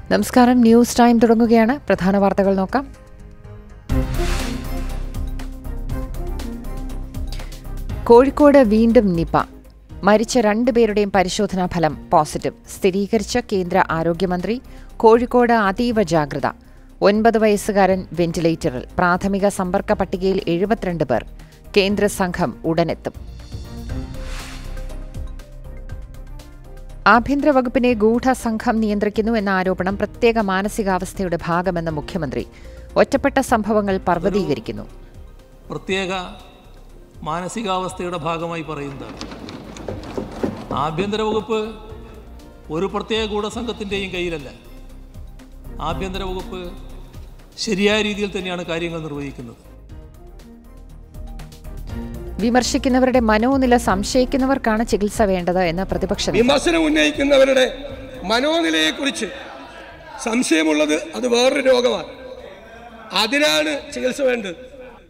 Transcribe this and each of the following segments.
നമസ്കാരം news time തുടങ്ങുകയാണ് പ്രധാന വാർത്തകൾ നോക്കാം കോഴിക്കോട് വീണ്ടും നിപ മരിച്ച രണ്ടുപേരുടെയും പരിശോധനാ ഫലം പോസിറ്റീവ് സ്ഥിരീകരിച്ച കേന്ദ്ര ആരോഗ്യമന്ത്രി കോഴിക്കോട് അതീവ ജാഗ്രത ഒൻപത് വയസ്സുകാരൻ വെന്റിലേറ്ററിൽ പ്രാഥമിക സമ്പർക്ക പട്ടികയിൽ എഴുപത്തിരണ്ട് പേർ കേന്ദ്ര സംഘം ഉടനെത്തും ആഭ്യന്തര വകുപ്പിനെ ഗൂഢസംഘം നിയന്ത്രിക്കുന്നു എന്ന ആരോപണം പ്രത്യേക മാനസികാവസ്ഥയുടെ ഭാഗമെന്ന് മുഖ്യമന്ത്രി ഒറ്റപ്പെട്ട സംഭവങ്ങൾ പർവ്വതീകരിക്കുന്നു പ്രത്യേക മാനസികാവസ്ഥയുടെ ഭാഗമായി പറയുന്നതാണ് ആഭ്യന്തര വകുപ്പ് ഒരു പ്രത്യേക ഗൂഢസംഘത്തിൻ്റെയും കയ്യിലല്ല ആഭ്യന്തര വകുപ്പ് ശരിയായ രീതിയിൽ തന്നെയാണ് കാര്യങ്ങൾ നിർവഹിക്കുന്നത് വിമർശിക്കുന്നവരുടെ മനോനില സംശയിക്കുന്നവർക്കാണ് ചികിത്സ വേണ്ടത് എന്ന് പ്രതിപക്ഷ നേതാവ്. വിമർശനം ഉന്നയിക്കുന്നവരുടെ മനോനിലയെക്കുറിച്ച് സംശയമുള്ളത് അത് വേറൊരു രോഗമാണ് അതിനാണ് ചികിത്സ വേണ്ടത്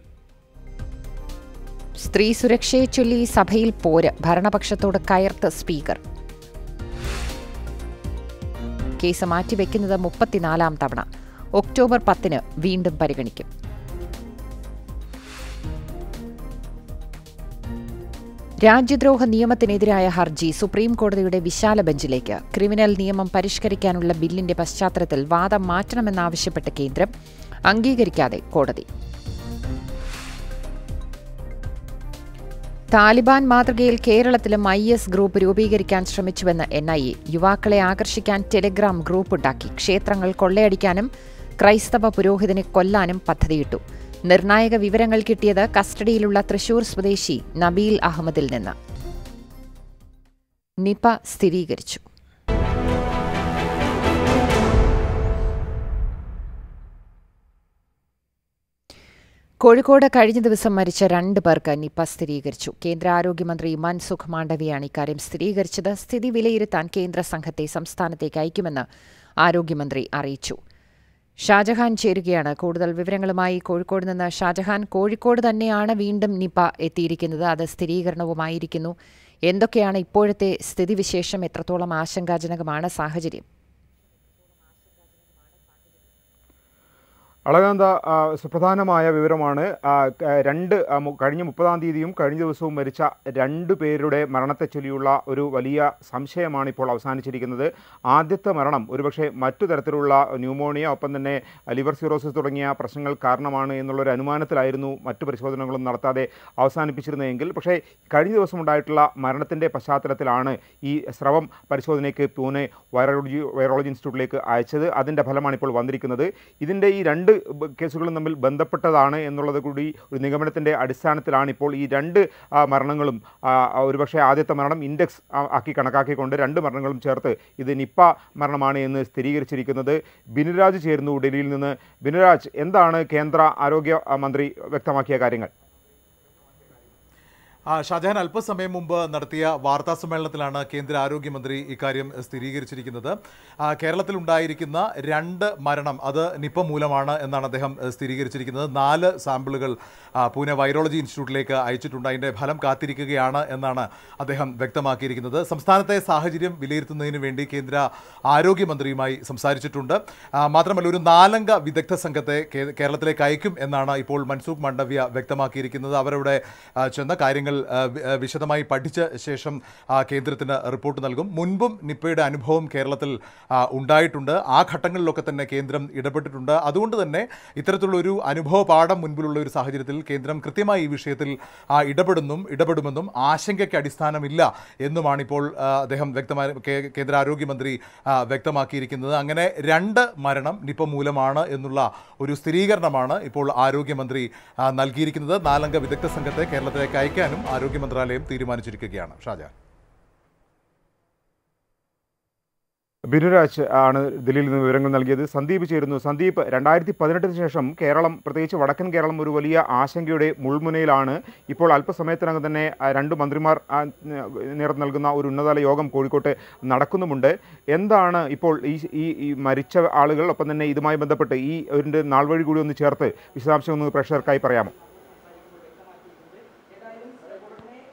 സ്ത്രീ സുരക്ഷയെ ചൊല്ലി സഭയിൽ പോര് ഭരണപക്ഷത്തോട് കയർത്ത് സ്പീക്കർ കേസ് മാറ്റിവെക്കുന്നത് മുപ്പത്തിനാലാം തവണ ഒക്ടോബർ പത്തിന് വീണ്ടും പരിഗണിക്കും രാജ്യദ്രോഹ നിയമത്തിനെതിരായ ഹർജി സുപ്രീം കോടതിയുടെ വിശാല ബെഞ്ചിലേക്ക് ക്രിമിനൽ നിയമം പരിഷ്കരിക്കാനുള്ള ബില്ലിന്റെ പശ്ചാത്തലത്തിൽ വാദം മാറ്റണമെന്നാവശ്യപ്പെട്ട് കേന്ദ്രം അംഗീകരിക്കാതെ കോടതി താലിബാൻ മാതൃകയിൽ കേരളത്തിലും ഐ എസ് ഗ്രൂപ്പ് രൂപീകരിക്കാൻ ശ്രമിച്ചുവെന്ന് എൻ ഐ എ യുവാക്കളെ ആകർഷിക്കാൻ ടെലിഗ്രാം ഗ്രൂപ്പ് ഉണ്ടാക്കി ക്ഷേത്രങ്ങൾ കൊള്ളയടിക്കാനും ക്രൈസ്തവ പുരോഹിതനെ കൊല്ലാനും പദ്ധതിയിട്ടു നിർണായക വിവരങ്ങൾ കിട്ടിയത് കസ്റ്റഡിയിലുള്ള തൃശൂർ സ്വദേശി നബീൽ അഹമ്മദിൽ നിന്ന് നിപ സ്ഥിരീകരിച്ചു കോഴിക്കോട് കഴിഞ്ഞ ദിവസം മരിച്ച രണ്ട് പേർക്ക് നിപ സ്ഥിരീകരിച്ചു കേന്ദ്ര ആരോഗ്യമന്ത്രി മൻസുഖ് മാണ്ഡവിയാണ് ഇക്കാര്യം സ്ഥിരീകരിച്ചത് സ്ഥിതി വിലയിരുത്താൻ കേന്ദ്ര സംഘത്തെ സംസ്ഥാനത്തേക്ക് അയക്കുമെന്ന് ആരോഗ്യമന്ത്രി അറിയിച്ചു ഷാജഹാൻ ചേരുകയാണ് കൂടുതൽ വിവരങ്ങളുമായി കോഴിക്കോട് നിന്ന് ഷാജഹാൻ കോഴിക്കോട് തന്നെയാണ് വീണ്ടും നിപ എത്തിയിരിക്കുന്നത് അത് സ്ഥിരീകരണവുമായിരിക്കുന്നു എന്തൊക്കെയാണ് ഇപ്പോഴത്തെ സ്ഥിതിവിശേഷം എത്രത്തോളം ആശങ്കാജനകമാണ് സാഹചര്യം അളകാന്ത ആ, സുപ്രധാനമായ വിവരമാണ് ആ, ക- രണ്ട് ആ, മു- കഴിഞ്ഞ മുപ്പതാം തീയതിയും കഴിഞ്ഞ ദിവസവും മരിച്ച രണ്ട് പേരുടെ മരണത്തെ ചൊല്ലിയുള്ള ഒരു വലിയ സംശയമാണ് ഇപ്പോൾ അവസാനിച്ചിരിക്കുന്നത് ആദ്യത്തെ മരണം ഒരുപക്ഷെ മറ്റു തരത്തിലുള്ള ന്യൂമോണിയ ഒപ്പം തന്നെ ലിവർ സിറോസിസ് തുടങ്ങിയ പ്രശ്നങ്ങൾ കാരണമാണ് എന്നുള്ളൊരു അനുമാനത്തിലായിരുന്നു മറ്റു പരിശോധനകളും നടത്താതെ അവസാനിപ്പിച്ചിരുന്നതെങ്കിൽ പക്ഷേ കഴിഞ്ഞ ദിവസം ഉണ്ടായിട്ടുള്ള മരണത്തിൻ്റെ പശ്ചാത്തലത്തിലാണ് ഈ സ്രവം പരിശോധനയ്ക്ക് പൂനെ വൈറോളജി വൈറോളജി ഇൻസ്റ്റിറ്റ്യൂട്ടിലേക്ക് അയച്ചത് അതിൻ്റെ ഫലമാണ് ഇപ്പോൾ വന്നിരിക്കുന്നത് ഇതിൻ്റെ ഈ രണ്ട് ബ- കേസുകളും തമ്മിൽ ബന്ധപ്പെട്ടതാണ് എന്നുള്ളത് കൂടി ഒരു നിഗമനത്തിൻ്റെ അടിസ്ഥാനത്തിലാണ് ഇപ്പോൾ ഈ രണ്ട് ആ, മരണങ്ങളും ആ, ആ, ഒരുപക്ഷെ ആദ്യത്തെ മരണം ഇൻഡെക്സ് ആ, ആക്കി കണക്കാക്കിക്കൊണ്ട് രണ്ട് മരണങ്ങളും ചേർത്ത് ഇത് നിപ്പ മരണമാണ് എന്ന് സ്ഥിരീകരിച്ചിരിക്കുന്നത് ബിനുരാജ് ചേരുന്നു ഡൽഹിയിൽ നിന്ന് ബിനുരാജ് എന്താണ് കേന്ദ്ര ആരോഗ്യ ആ, മന്ത്രി വ്യക്തമാക്കിയ കാര്യങ്ങൾ ആ, ഷാജഹാൻ അല്പസമയം മുമ്പ് നടത്തിയ വാർത്താ സമ്മേളനത്തിലാണ് കേന്ദ്ര ആരോഗ്യമന്ത്രി ഇക്കാര്യം സ്ഥിരീകരിച്ചിരിക്കുന്നത് ആ, കേരളത്തിലുണ്ടായിരിക്കുന്ന രണ്ട് മരണം അത് നിപ്പ മൂലമാണ് എന്നാണ് അദ്ദേഹം ഏഹ്, സ്ഥിരീകരിച്ചിരിക്കുന്നത് നാല് സാമ്പിളുകൾ ആ, പൂനെ വൈറോളജി ഇൻസ്റ്റിറ്റ്യൂട്ടിലേക്ക് അയച്ചിട്ടുണ്ട് അതിൻ്റെ ഫലം കാത്തിരിക്കുകയാണ് എന്നാണ് അദ്ദേഹം വ്യക്തമാക്കിയിരിക്കുന്നത് സംസ്ഥാനത്തെ സാഹചര്യം വിലയിരുത്തുന്നതിന് വേണ്ടി കേന്ദ്ര ആരോഗ്യമന്ത്രിയുമായി സംസാരിച്ചിട്ടുണ്ട് ആ, മാത്രമല്ല ഒരു നാലംഗ വിദഗ്ധ സംഘത്തെ കേ- കേരളത്തിലേക്ക് അയക്കും എന്നാണ് ഇപ്പോൾ മൻസൂഖ് മണ്ഡവ്യ വ്യക്തമാക്കിയിരിക്കുന്നത് അവരവിടെ ആ, ചെന്ന കാര്യങ്ങൾ ആ, വി- ആ, വിശദമായി പഠിച്ച ശേഷം ആ, കേന്ദ്രത്തിന് റിപ്പോർട്ട് നൽകും മുൻപും നിപ്പയുടെ അനുഭവം കേരളത്തിൽ ആ, ഉണ്ടായിട്ടുണ്ട് ആ ഘട്ടങ്ങളിലൊക്കെ തന്നെ കേന്ദ്രം ഇടപെട്ടിട്ടുണ്ട് അതുകൊണ്ട് തന്നെ ഇത്തരത്തിലുള്ള ഒരു അനുഭവ പാഠം മുൻപിലുള്ള ഒരു സാഹചര്യത്തിൽ കേന്ദ്രം കൃത്യമായി ഈ വിഷയത്തിൽ ആ, ഇടപെടുന്നും ഇടപെടുമെന്നും ആശങ്കയ്ക്ക് അടിസ്ഥാനമില്ല എന്നുമാണ് ഇപ്പോൾ ആ, അദ്ദേഹം വ്യക്തമായി കേ- കേന്ദ്ര ആരോഗ്യമന്ത്രി ആ, വ്യക്തമാക്കിയിരിക്കുന്നത് അങ്ങനെ രണ്ട് മരണം നിപ്പ മൂലമാണ് എന്നുള്ള ഒരു സ്ഥിരീകരണമാണ് ഇപ്പോൾ ആരോഗ്യമന്ത്രി ആ, നൽകിയിരിക്കുന്നത് നാലംഗ വിദഗ്ധ സംഘത്തെ കേരളത്തിലേക്ക് അയക്കാനും ആരോഗ്യ മന്ത്രാലയം തീരുമാനിച്ചിരിക്കുകയാണ് ഷാജാൻ ബിനുരാജ് ആണ് ദില്ലിയിൽ നിന്ന് വിവരങ്ങൾ നൽകിയത് സന്ദീപ് ചേരുന്നു സന്ദീപ് രണ്ടായിരത്തി പതിനെട്ടിന് ശേഷം കേരളം പ്രത്യേകിച്ച് വടക്കൻ കേരളം ഒരു വലിയ ആശങ്കയുടെ മുൾമുനയിലാണ് ഇപ്പോൾ അല്പസമയത്തിനകം തന്നെ ആ, രണ്ട് മന്ത്രിമാർ ആ, നേതൃത്വം നൽകുന്ന ഒരു ഉന്നതതല യോഗം കോഴിക്കോട്ട് നടക്കുന്നുമുണ്ട് എന്താണ് ഇപ്പോൾ ഈ ഈ ഈ മരിച്ച ആളുകൾ ഒപ്പം തന്നെ ഇതുമായി ബന്ധപ്പെട്ട് ഈ ഒരു നാൾ വഴി കൂടി ഒന്ന് ചേർത്ത് വിശദാംശം ഒന്ന് പ്രേക്ഷകർക്കായി പറയാമോ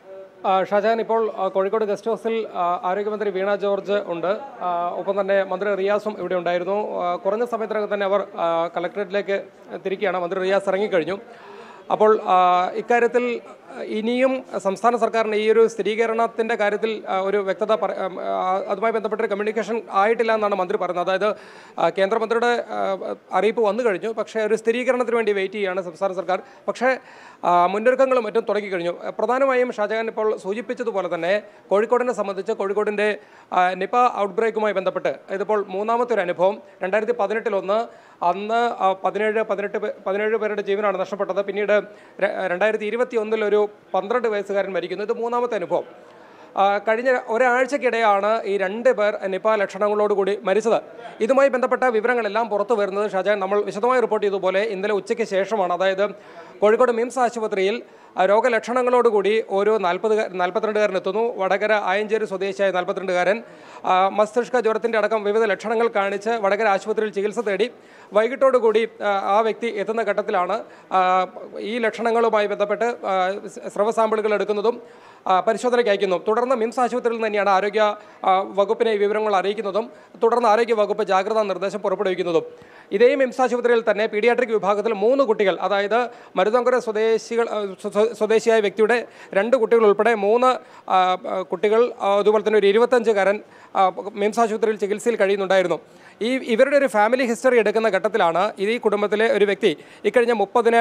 ആ, ഷാജഹാൻ ഇപ്പോൾ ആ, കോഴിക്കോട് ഗസ്റ്റ് ഹൗസിൽ ആ, ആരോഗ്യമന്ത്രി വീണ ജോർജ് ഉണ്ട് ആ, ഒപ്പം തന്നെ മന്ത്രി റിയാസും ഇവിടെ ഉണ്ടായിരുന്നു ആ, കുറഞ്ഞ സമയത്തിനകം തന്നെ അവർ ആ, കളക്ടറേറ്റിലേക്ക് തിരിക്കുകയാണ് മന്ത്രി റിയാസ് ഇറങ്ങിക്കഴിഞ്ഞു അപ്പോൾ ആ, ഇക്കാര്യത്തിൽ ഇനിയും സംസ്ഥാന സർക്കാരിന് ഈ ഒരു സ്ഥിരീകരണത്തിൻ്റെ കാര്യത്തിൽ ആ, ഒരു വ്യക്തത പറ- ആ, അതുമായി ബന്ധപ്പെട്ടൊരു കമ്മ്യൂണിക്കേഷൻ ആയിട്ടില്ല എന്നാണ് മന്ത്രി പറയുന്നത് അതായത് ആ, കേന്ദ്രമന്ത്രിയുടെ ആ, അറിയിപ്പ് വന്നു കഴിഞ്ഞു പക്ഷേ ഒരു സ്ഥിരീകരണത്തിന് വേണ്ടി വെയിറ്റ് ചെയ്യുകയാണ് സംസ്ഥാന സർക്കാർ പക്ഷേ ആ, മുന്നൊരുക്കങ്ങളും മറ്റും തുടങ്ങിക്കഴിഞ്ഞു പ്രധാനമായും ഷാജഹാൻ ഇപ്പോൾ സൂചിപ്പിച്ചതുപോലെ തന്നെ കോഴിക്കോടിനെ സംബന്ധിച്ച് കോഴിക്കോടിൻ്റെ ആ, നിപ ഔട്ട്ബ്രേക്കുമായി ബന്ധപ്പെട്ട് ഇതിപ്പോൾ മൂന്നാമത്തെ ഒരു അനുഭവം രണ്ടായിരത്തി പതിനെട്ടിലൊന്ന് അന്ന് ആ, പതിനേഴ് പതിനെട്ട് പേ- പതിനേഴ് പേരുടെ ജീവനാണ് നഷ്ടപ്പെട്ടത് പിന്നീട് ര- രണ്ടായിരത്തി ഇരുപത്തി ഒന്നിൽ ഒരു പന്ത്രണ്ട് വയസ്സുകാരൻ മരിക്കുന്നു ഇത് മൂന്നാമത്തെ അനുഭവം ആ, കഴിഞ്ഞ ഒരാഴ്ചക്കിടെയാണ് ഈ രണ്ട് പേർ നിപ ലക്ഷണങ്ങളോടുകൂടി മരിച്ചത് ഇതുമായി ബന്ധപ്പെട്ട വിവരങ്ങളെല്ലാം പുറത്തു വരുന്നത് ഷാജാൻ നമ്മൾ വിശദമായി റിപ്പോർട്ട് ചെയ്തതുപോലെ ഇന്നലെ ഉച്ചയ്ക്ക് ശേഷമാണ് അതായത് കോഴിക്കോട് മിംസ് ആശുപത്രിയിൽ ആ, രോഗലക്ഷണങ്ങളോടുകൂടി ഓരോ നാൽപ്പത് നാൽപ്പത്തിരണ്ടുകാരൻ എത്തുന്നു വടകര ആയഞ്ചേരി സ്വദേശിയായ നാൽപ്പത്തിരണ്ടുകാരൻ ആ, മസ്തിഷ്ക ജ്വരത്തിൻ്റെ അടക്കം വിവിധ ലക്ഷണങ്ങൾ കാണിച്ച് വടകര ആശുപത്രിയിൽ ചികിത്സ തേടി വൈകിട്ടോടുകൂടി ആ, ആ വ്യക്തി എത്തുന്ന ഘട്ടത്തിലാണ് ആ, ഈ ലക്ഷണങ്ങളുമായി ബന്ധപ്പെട്ട് ആ, സ്രവ സാമ്പിളുകൾ എടുക്കുന്നതും ആ, പരിശോധനയ്ക്ക് അയക്കുന്നു തുടർന്ന് മിംസ് ആശുപത്രിയിൽ നിന്ന് തന്നെയാണ് ആരോഗ്യ ആ, വകുപ്പിനെ ഈ വിവരങ്ങൾ അറിയിക്കുന്നതും തുടർന്ന് ആരോഗ്യ വകുപ്പ് ജാഗ്രതാ നിർദ്ദേശം പുറപ്പെടുവിക്കുന്നതും ഇതേ മിംസ് ആശുപത്രിയിൽ തന്നെ പീഡിയാട്രിക് വിഭാഗത്തിൽ മൂന്ന് കുട്ടികൾ അതായത് മരുതങ്കര സ്വദേശികൾ ആ, സ്വ- സ്വദേശിയായ വ്യക്തിയുടെ രണ്ട് കുട്ടികൾ ഉൾപ്പെടെ മൂന്ന് ആ, ആ, കുട്ടികൾ ആ, അതുപോലെ തന്നെ ഒരു ഇരുപത്തഞ്ചുകാരൻ ആ, മിംസ് ആശുപത്രിയിൽ ചികിത്സയിൽ കഴിയുന്നുണ്ടായിരുന്നു ഈ ഇവരുടെ ഒരു ഫാമിലി ഹിസ്റ്ററി എടുക്കുന്ന ഘട്ടത്തിലാണ് ഇത് ഈ കുടുംബത്തിലെ ഒരു വ്യക്തി ഇക്കഴിഞ്ഞ മുപ്പതിന്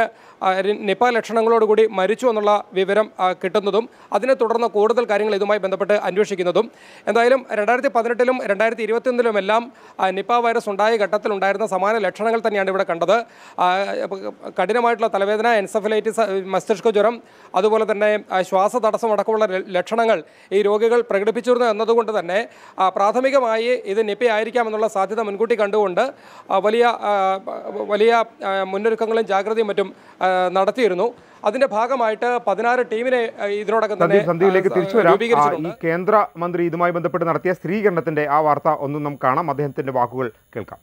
നിപ ലക്ഷണങ്ങളോടുകൂടി മരിച്ചു എന്നുള്ള വിവരം ആ, കിട്ടുന്നതും അതിനെ തുടർന്ന് കൂടുതൽ കാര്യങ്ങൾ ഇതുമായി ബന്ധപ്പെട്ട് അന്വേഷിക്കുന്നതും എന്തായാലും രണ്ടായിരത്തി പതിനെട്ടിലും രണ്ടായിരത്തി ഇരുപത്തിയൊന്നിലുമെല്ലാം നിപ വൈറസ് ഉണ്ടായ ഘട്ടത്തിലുണ്ടായിരുന്ന സമാന ലക്ഷണങ്ങൾ തന്നെയാണ് ഇവിടെ കണ്ടത് ആ, കഠിനമായിട്ടുള്ള തലവേദന എൻസഫലൈറ്റിസ് മസ്തിഷ്ക ജ്വരം അതുപോലെ തന്നെ ആ, ശ്വാസതടസ്സം അടക്കമുള്ള ല- ലക്ഷണങ്ങൾ ഈ രോഗികൾ പ്രകടിപ്പിച്ചിരുന്നു എന്നതുകൊണ്ട് തന്നെ ആ, പ്രാഥമികമായി ഇത് നിപ ആയിരിക്കാം എന്നുള്ള സാധ്യത മുൻകൂട്ടി കണ്ടുകൊണ്ട് ആ, വലിയ ആ, വലിയ ആ, മുന്നൊരുക്കങ്ങളും ജാഗ്രതയും മറ്റും ആ, നടത്തിയിരുന്നു അതിന്റെ ഭാഗമായിട്ട് പതിനാറ് ടീമിനെ ആ, ഇതിനോടകം തന്നെ സന്ദീപ് സന്ദീപിലേക്ക് ആ, തിരിച്ചു വരാം ആ, രൂപീകരിച്ചിട്ടുണ്ട് ഈ കേന്ദ്ര മന്ത്രി ഇതുമായി ബന്ധപ്പെട്ട് നടത്തിയ സ്ഥിരീകരണത്തിന്റെ ആ വാർത്ത ഒന്നും നമുക്ക് കാണാം അദ്ദേഹത്തിന്റെ വാക്കുകൾ കേൾക്കാം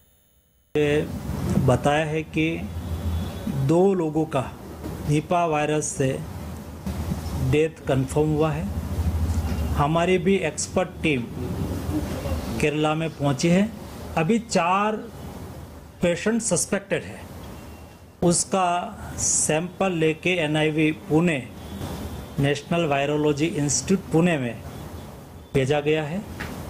बताया है कि दो लोगों का निपा वायरस से डेथ कंफर्म हुआ है हमारी भी एक्सपर्ट टीम केरला में पहुंची है अभी चार पेशेंट सस्पेक्टेड है उसका सैंपल लेके NIV Pune National Virology Institute Pune में भेजा गया है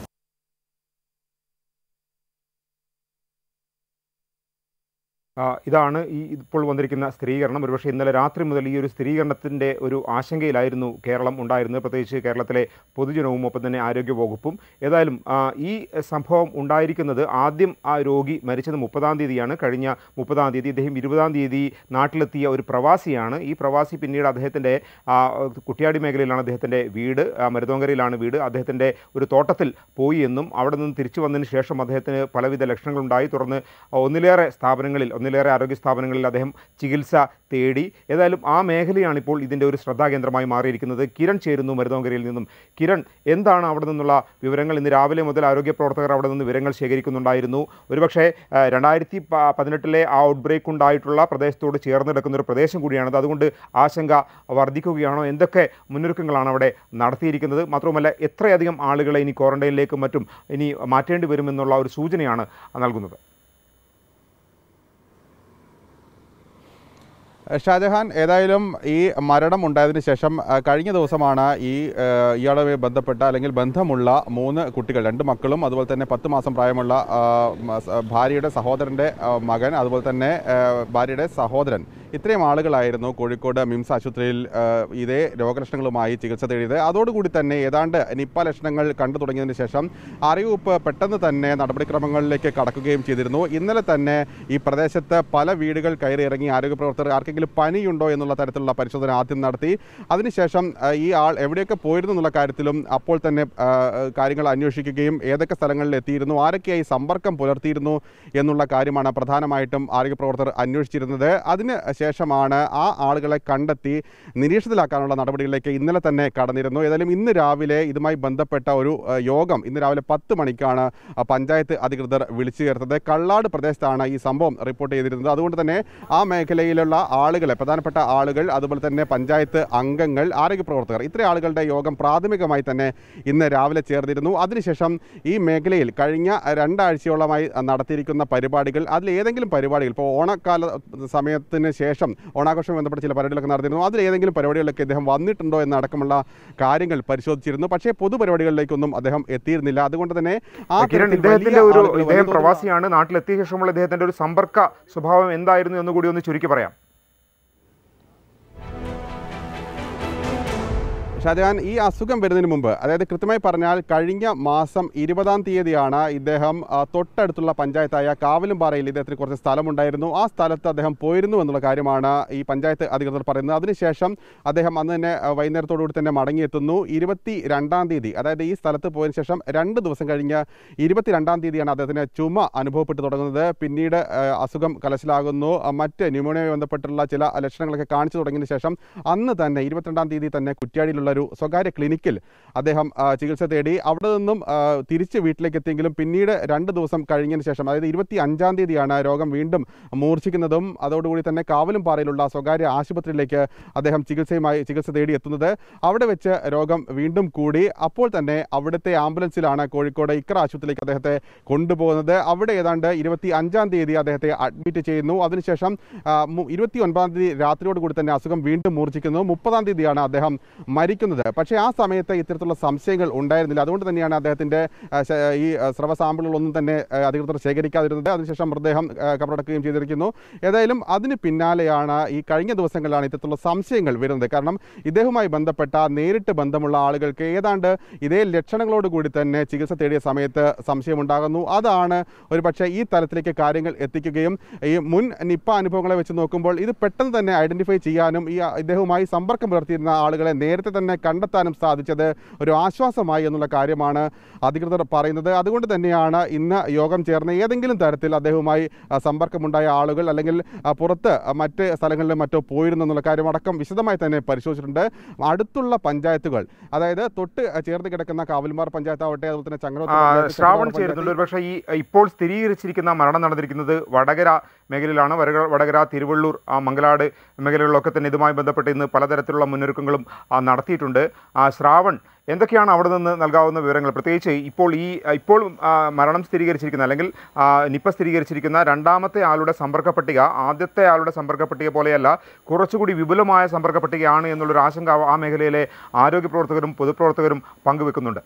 ആ, ഇതാണ് ഈ ഇപ്പോൾ വന്നിരിക്കുന്ന സ്ഥിരീകരണം ഒരുപക്ഷെ ഇന്നലെ രാത്രി മുതൽ ഈ ഒരു സ്ഥിരീകരണത്തിൻ്റെ ഒരു ആശങ്കയിലായിരുന്നു കേരളം ഉണ്ടായിരുന്നത് പ്രത്യേകിച്ച് കേരളത്തിലെ പൊതുജനവും ഒപ്പം തന്നെ ആരോഗ്യ വകുപ്പും ഏതായാലും ആ, ഈ സംഭവം ഉണ്ടായിരിക്കുന്നത് ആദ്യം ആ രോഗി മരിച്ചത് മുപ്പതാം തീയതിയാണ് കഴിഞ്ഞ മുപ്പതാം തീയതി ഇദ്ദേഹം ഇരുപതാം തീയതി നാട്ടിലെത്തിയ ഒരു പ്രവാസിയാണ് ഈ പ്രവാസി പിന്നീട് അദ്ദേഹത്തിൻ്റെ ആ, കുറ്റ്യാടി മേഖലയിലാണ് അദ്ദേഹത്തിൻ്റെ വീട് ആ, മരുതോങ്കരയിലാണ് വീട് അദ്ദേഹത്തിൻ്റെ ഒരു തോട്ടത്തിൽ പോയി എന്നും അവിടെ നിന്ന് തിരിച്ചു വന്നതിന് ശേഷം അദ്ദേഹത്തിന് പലവിധ ലക്ഷണങ്ങളുണ്ടായി തുടർന്ന് ഒന്നിലേറെ സ്ഥാപനങ്ങളിൽ ഒന്നിലേറെ ആരോഗ്യ സ്ഥാപനങ്ങളിൽ അദ്ദേഹം ചികിത്സ തേടി ഏതായാലും ആ മേഖലയാണ് ഇപ്പോൾ ഇതിൻ്റെ ഒരു ശ്രദ്ധാകേന്ദ്രമായി മാറിയിരിക്കുന്നത് കിരൺ ചേരുന്നു മരുതോങ്കരയിൽ നിന്നും കിരൺ എന്താണ് അവിടെ നിന്നുള്ള വിവരങ്ങൾ ഇന്ന് രാവിലെ മുതൽ ആരോഗ്യ പ്രവർത്തകർ അവിടെ നിന്ന് വിവരങ്ങൾ ശേഖരിക്കുന്നുണ്ടായിരുന്നു ഒരുപക്ഷെ ആ, രണ്ടായിരത്തി പ- പതിനെട്ടിലെ ആ ഔട്ട് ബ്രേക്ക് ഉണ്ടായിട്ടുള്ള പ്രദേശത്തോട് ചേർന്ന് കിടക്കുന്ന ഒരു പ്രദേശം കൂടിയാണത് അതുകൊണ്ട് ആശങ്ക വർദ്ധിക്കുകയാണോ എന്തൊക്കെ മുന്നൊരുക്കങ്ങളാണ് അവിടെ നടത്തിയിരിക്കുന്നത് മാത്രവുമല്ല എത്രയധികം ആളുകളെ ഇനി ക്വാറന്റൈനിലേക്കും മറ്റും ഇനി മാറ്റേണ്ടി വരുമെന്നുള്ള ഒരു സൂചനയാണ് നൽകുന്നത് ഷാജഹാൻ ഏതായാലും ഈ മരണം ഉണ്ടായതിനു ശേഷം ആ, കഴിഞ്ഞ ദിവസമാണ് ഈ ആ, ഇയാളുമായി ബന്ധപ്പെട്ട അല്ലെങ്കിൽ ബന്ധമുള്ള മൂന്ന് കുട്ടികൾ രണ്ട് മക്കളും അതുപോലെ തന്നെ പത്ത് മാസം പ്രായമുള്ള ആ, മ- സ- ഭാര്യയുടെ സഹോദരൻ്റെ ആ, മകൻ അതുപോലെ തന്നെ ആ, ഭാര്യയുടെ സഹോദരൻ ഇത്രയും ആളുകളായിരുന്നു കോഴിക്കോട് മിംസ് ആശുപത്രിയിൽ ആ, ഇതേ രോഗലക്ഷണങ്ങളുമായി ചികിത്സ തേടിയത് അതോടുകൂടി തന്നെ ഏതാണ്ട് നിപ്പ ലക്ഷണങ്ങൾ കണ്ടു തുടങ്ങിയതിന് ശേഷം ആരോഗ്യവകുപ്പ് പെട്ടെന്ന് തന്നെ നടപടിക്രമങ്ങളിലേക്ക് കടക്കുകയും ചെയ്തിരുന്നു ഇന്നലെ തന്നെ ഈ പ്രദേശത്ത് പല വീടുകൾ കയറി ഇറങ്ങി ആരോഗ്യ പ്രവർത്തകർ ആർക്കെങ്കിലും പനിയുണ്ടോ എന്നുള്ള തരത്തിലുള്ള പരിശോധന ആദ്യം നടത്തി അതിനുശേഷം ആ, ഈ ആൾ എവിടെയൊക്കെ പോയിരുന്നു എന്നുള്ള കാര്യത്തിലും അപ്പോൾ തന്നെ ആ, കാര്യങ്ങൾ അന്വേഷിക്കുകയും ഏതൊക്കെ സ്ഥലങ്ങളിൽ എത്തിയിരുന്നു ആരൊക്കെയായി സമ്പർക്കം പുലർത്തിയിരുന്നു എന്നുള്ള കാര്യമാണ് പ്രധാനമായിട്ടും ആരോഗ്യ പ്രവർത്തകർ അന്വേഷിച്ചിരുന്നത് അതിന് ശേഷമാണ് ആ ആളുകളെ കണ്ടെത്തി നിരീക്ഷണത്തിലാക്കാനുള്ള നടപടികളിലേക്ക് ഇന്നലെ തന്നെ കടന്നിരുന്നു ഏതായാലും ഇന്ന് രാവിലെ ഇതുമായി ബന്ധപ്പെട്ട ഒരു ആ, യോഗം ഇന്ന് രാവിലെ പത്ത് മണിക്കാണ് ആ, പഞ്ചായത്ത് അധികൃതർ വിളിച്ചു ചേർത്തത് കള്ളാട് പ്രദേശത്താണ് ഈ സംഭവം റിപ്പോർട്ട് ചെയ്തിരുന്നത് അതുകൊണ്ട് തന്നെ ആ മേഖലയിലുള്ള ആളുകളെ പ്രധാനപ്പെട്ട ആളുകൾ അതുപോലെ തന്നെ പഞ്ചായത്ത് അംഗങ്ങൾ ആരോഗ്യ പ്രവർത്തകർ ഇത്രയും ആളുകളുടെ യോഗം പ്രാഥമികമായി തന്നെ ഇന്ന് രാവിലെ ചേർന്നിരുന്നു അതിനുശേഷം ഈ മേഖലയിൽ കഴിഞ്ഞ രണ്ടാഴ്ചയോളമായി നടത്തിയിരിക്കുന്ന പരിപാടികൾ അതിൽ ഏതെങ്കിലും പരിപാടികൾ ഇപ്പോൾ ഓണക്കാല സമയത്തിന് ശേഷം ഓണാഘോഷം ബന്ധപ്പെട്ട ചില പരിപാടികളൊക്കെ നടത്തിയിരുന്നു അതിൽ ഏതെങ്കിലും പരിപാടികളിലൊക്കെ ഇദ്ദേഹം വന്നിട്ടുണ്ടോ എന്നടക്കമുള്ള കാര്യങ്ങൾ പരിശോധിച്ചിരുന്നു പക്ഷേ പൊതുപരിപാടികളിലേക്കൊന്നും അദ്ദേഹം എത്തിയിരുന്നില്ല അതുകൊണ്ട് തന്നെ ആ കിരൺ തരത്തിൽ ഇദ്ദേഹത്തിന്റെ വലിയ ഒരു ആളുകൾ, വലിയ ഇദ്ദേഹം തോതിലുള്ള- പ്രവാസിയാണ് നാട്ടിലെത്തിയ ശേഷമുള്ള ഇദ്ദേഹത്തിന്റെ ഒരു സമ്പർക്ക സ്വഭാവം എന്തായിരുന്നു എന്ന് കൂടി ഒന്ന് ചുരുക്കി പറയാം ഷാജഹാൻ ഈ അസുഖം വരുന്നതിന് മുമ്പ് അതായത് കൃത്യമായി പറഞ്ഞാൽ കഴിഞ്ഞ മാസം ഇരുപതാം തീയതിയാണ് ഇദ്ദേഹം ആ, തൊട്ടടുത്തുള്ള പഞ്ചായത്തായ കാവലുംപാറയിൽ ഇദ്ദേഹത്തിന് കുറച്ച് സ്ഥലമുണ്ടായിരുന്നു ആ സ്ഥലത്ത് അദ്ദേഹം പോയിരുന്നു എന്നുള്ള കാര്യമാണ് ഈ പഞ്ചായത്ത് അധികൃതർ പറയുന്നത് അതിനുശേഷം അദ്ദേഹം അന്ന് തന്നെ ആ, വൈകുന്നേരത്തോടുകൂടി തന്നെ മടങ്ങിയെത്തുന്നു ഇരുപത്തി രണ്ടാം തീയതി അതായത് ഈ സ്ഥലത്ത് പോയതിനു ശേഷം രണ്ട് ദിവസം കഴിഞ്ഞ് ഇരുപത്തിരണ്ടാം തീയതിയാണ് അദ്ദേഹത്തിന് ചുമ അനുഭവപ്പെട്ടു തുടങ്ങുന്നത് പിന്നീട് ആ, അസുഖം കലശലാകുന്നു ആ, മറ്റ് ന്യൂമോണിയയുമായി ബന്ധപ്പെട്ടുള്ള ചില ലക്ഷണങ്ങളൊക്കെ കാണിച്ചു തുടങ്ങിയതിനു ശേഷം അന്ന് തന്നെ ഇരുപത്തിരണ്ടാം തീയതി തന്നെ കുറ്റ്യാടിയിലുള്ള ഒരു സ്വകാര്യ ക്ലിനിക്കിൽ അദ്ദേഹം ആ, ചികിത്സ തേടി അവിടെ നിന്നും ആ, തിരിച്ച് വീട്ടിലേക്ക് എത്തിയെങ്കിലും പിന്നീട് രണ്ട് ദിവസം കഴിഞ്ഞതിന് ശേഷം അതായത് ഇരുപത്തി അഞ്ചാം തീയതിയാണ് രോഗം വീണ്ടും മൂർച്ഛിക്കുന്നതും അതോടുകൂടി തന്നെ കാവലും പാറയിലുള്ള സ്വകാര്യ ആശുപത്രിയിലേക്ക് അദ്ദേഹം ചികിത്സയുമായി ചികിത്സ തേടി എത്തുന്നത് അവിടെ വെച്ച് രോഗം വീണ്ടും കൂടി അപ്പോൾ തന്നെ അവിടുത്തെ ആംബുലൻസിലാണ് കോഴിക്കോട് ഇക്ര ആശുപത്രിയിലേക്ക് അദ്ദേഹത്തെ കൊണ്ടുപോകുന്നത് അവിടെ ഏതാണ്ട് ഇരുപത്തി അഞ്ചാം തീയതി അദ്ദേഹത്തെ അഡ്മിറ്റ് ചെയ്യുന്നു അതിനുശേഷം ആ, മു- ഇരുപത്തി ഒൻപതാം തീയതി രാത്രിയോട് കൂടി തന്നെ അസുഖം വീണ്ടും മൂർച്ഛിക്കുന്നു മുപ്പതാം തീയതിയാണ് അദ്ദേഹം മരിക്കുന്നത് പക്ഷേ ആ സമയത്ത് ഇത്തരത്തിലുള്ള സംശയങ്ങൾ ഉണ്ടായിരുന്നില്ല അതുകൊണ്ട് തന്നെയാണ് അദ്ദേഹത്തിന്റെ ആ, ശ- ഈ ആ, സ്രവ സാമ്പിളുകളൊന്നും തന്നെ ആ, അധികൃതർ ശേഖരിക്കാതിരുന്നത് അതിനുശേഷം മൃതദേഹം ആ, കബറടക്കുകയും ചെയ്തിരിക്കുന്നു ഏതായാലും അതിന് പിന്നാലെയാണ് ഈ കഴിഞ്ഞ ദിവസങ്ങളിലാണ് ഇത്തരത്തിലുള്ള സംശയങ്ങൾ വരുന്നത് കാരണം ഇദ്ദേഹവുമായി ബന്ധപ്പെട്ട നേരിട്ട് ബന്ധമുള്ള ആളുകൾക്ക് ഏതാണ്ട് ഇതേ ലക്ഷണങ്ങളോട് കൂടി തന്നെ ചികിത്സ തേടിയ സമയത്ത് സംശയമുണ്ടാകുന്നു അതാണ് ഒരു പക്ഷേ ഈ തലത്തിലേക്ക് കാര്യങ്ങൾ എത്തിക്കുകയും ഈ മുൻ നിപ്പ അനുഭവങ്ങളെ വെച്ച് നോക്കുമ്പോൾ ഇത് പെട്ടെന്ന് തന്നെ ഐഡന്റിഫൈ ചെയ്യാനും ഈ ഇദ്ദേഹവുമായി സമ്പർക്കം പുലർത്തിയിരുന്ന ആളുകളെ നേരത്തെ തന്നെ കണ്ടെത്താനും സാധിച്ചത് ഒരു ആശ്വാസമായി എന്നുള്ള കാര്യമാണ് അധികൃതർ പറയുന്നത് അതുകൊണ്ട് തന്നെയാണ് ഇന്ന് യോഗം ചേർന്ന് ഏതെങ്കിലും തരത്തിൽ അദ്ദേഹവുമായി ആ, സമ്പർക്കമുണ്ടായ ആളുകൾ അല്ലെങ്കിൽ ആ, പുറത്ത് ആ, മറ്റ് സ്ഥലങ്ങളിലും മറ്റോ പോയിരുന്നു എന്നുള്ള കാര്യം അടക്കം വിശദമായി തന്നെ പരിശോധിച്ചിട്ടുണ്ട് അടുത്തുള്ള പഞ്ചായത്തുകൾ അതായത് തൊട്ട് ചേർന്ന് കിടക്കുന്ന കാവൽമാർ പഞ്ചായത്താവട്ടെ അതുപോലെ തന്നെ ചങ്ങരോത്ത് ആ, പഞ്ചായത്ത്, ശ്രാവൺ ചെറുതോണി ചേരുന്നുണ്ട് പഞ്ചായത്ത്, ഒരുപക്ഷെ ഈ ഇപ്പോൾ സ്ഥിരീകരിച്ചിരിക്കുന്ന മരണം നടന്നിരിക്കുന്നത് വടകര മേഖലയിലാണ് വടകര വടകര തിരുവള്ളൂർ ആ, മംഗലാട് മേഖലകളിലൊക്കെ തന്നെ ഇതുമായി ബന്ധപ്പെട്ട് ഇന്ന് പലതരത്തിലുള്ള മുന്നൊരുക്കങ്ങളും ആ, നടത്തിയിട്ടുണ്ട് ആ, ശ്രാവൺ എന്തൊക്കെയാണ് അവിടെ നിന്ന് നൽകാവുന്ന വിവരങ്ങൾ പ്രത്യേകിച്ച് ഇപ്പോൾ ഈ ഇപ്പോൾ ആ, മരണം സ്ഥിരീകരിച്ചിരിക്കുന്ന അല്ലെങ്കിൽ ആ, നിപ്പ സ്ഥിരീകരിച്ചിരിക്കുന്ന രണ്ടാമത്തെ ആളുടെ സമ്പർക്ക പട്ടിക ആദ്യത്തെ ആളുടെ സമ്പർക്ക പട്ടിക പോലെയല്ല കുറച്ചുകൂടി വിപുലമായ സമ്പർക്ക പട്ടികയാണ് എന്നുള്ളൊരു ആശങ്ക ആ മേഖലയിലെ ആരോഗ്യ പ്രവർത്തകരും പൊതുപ്രവർത്തകരും പങ്കുവെക്കുന്നുണ്ട്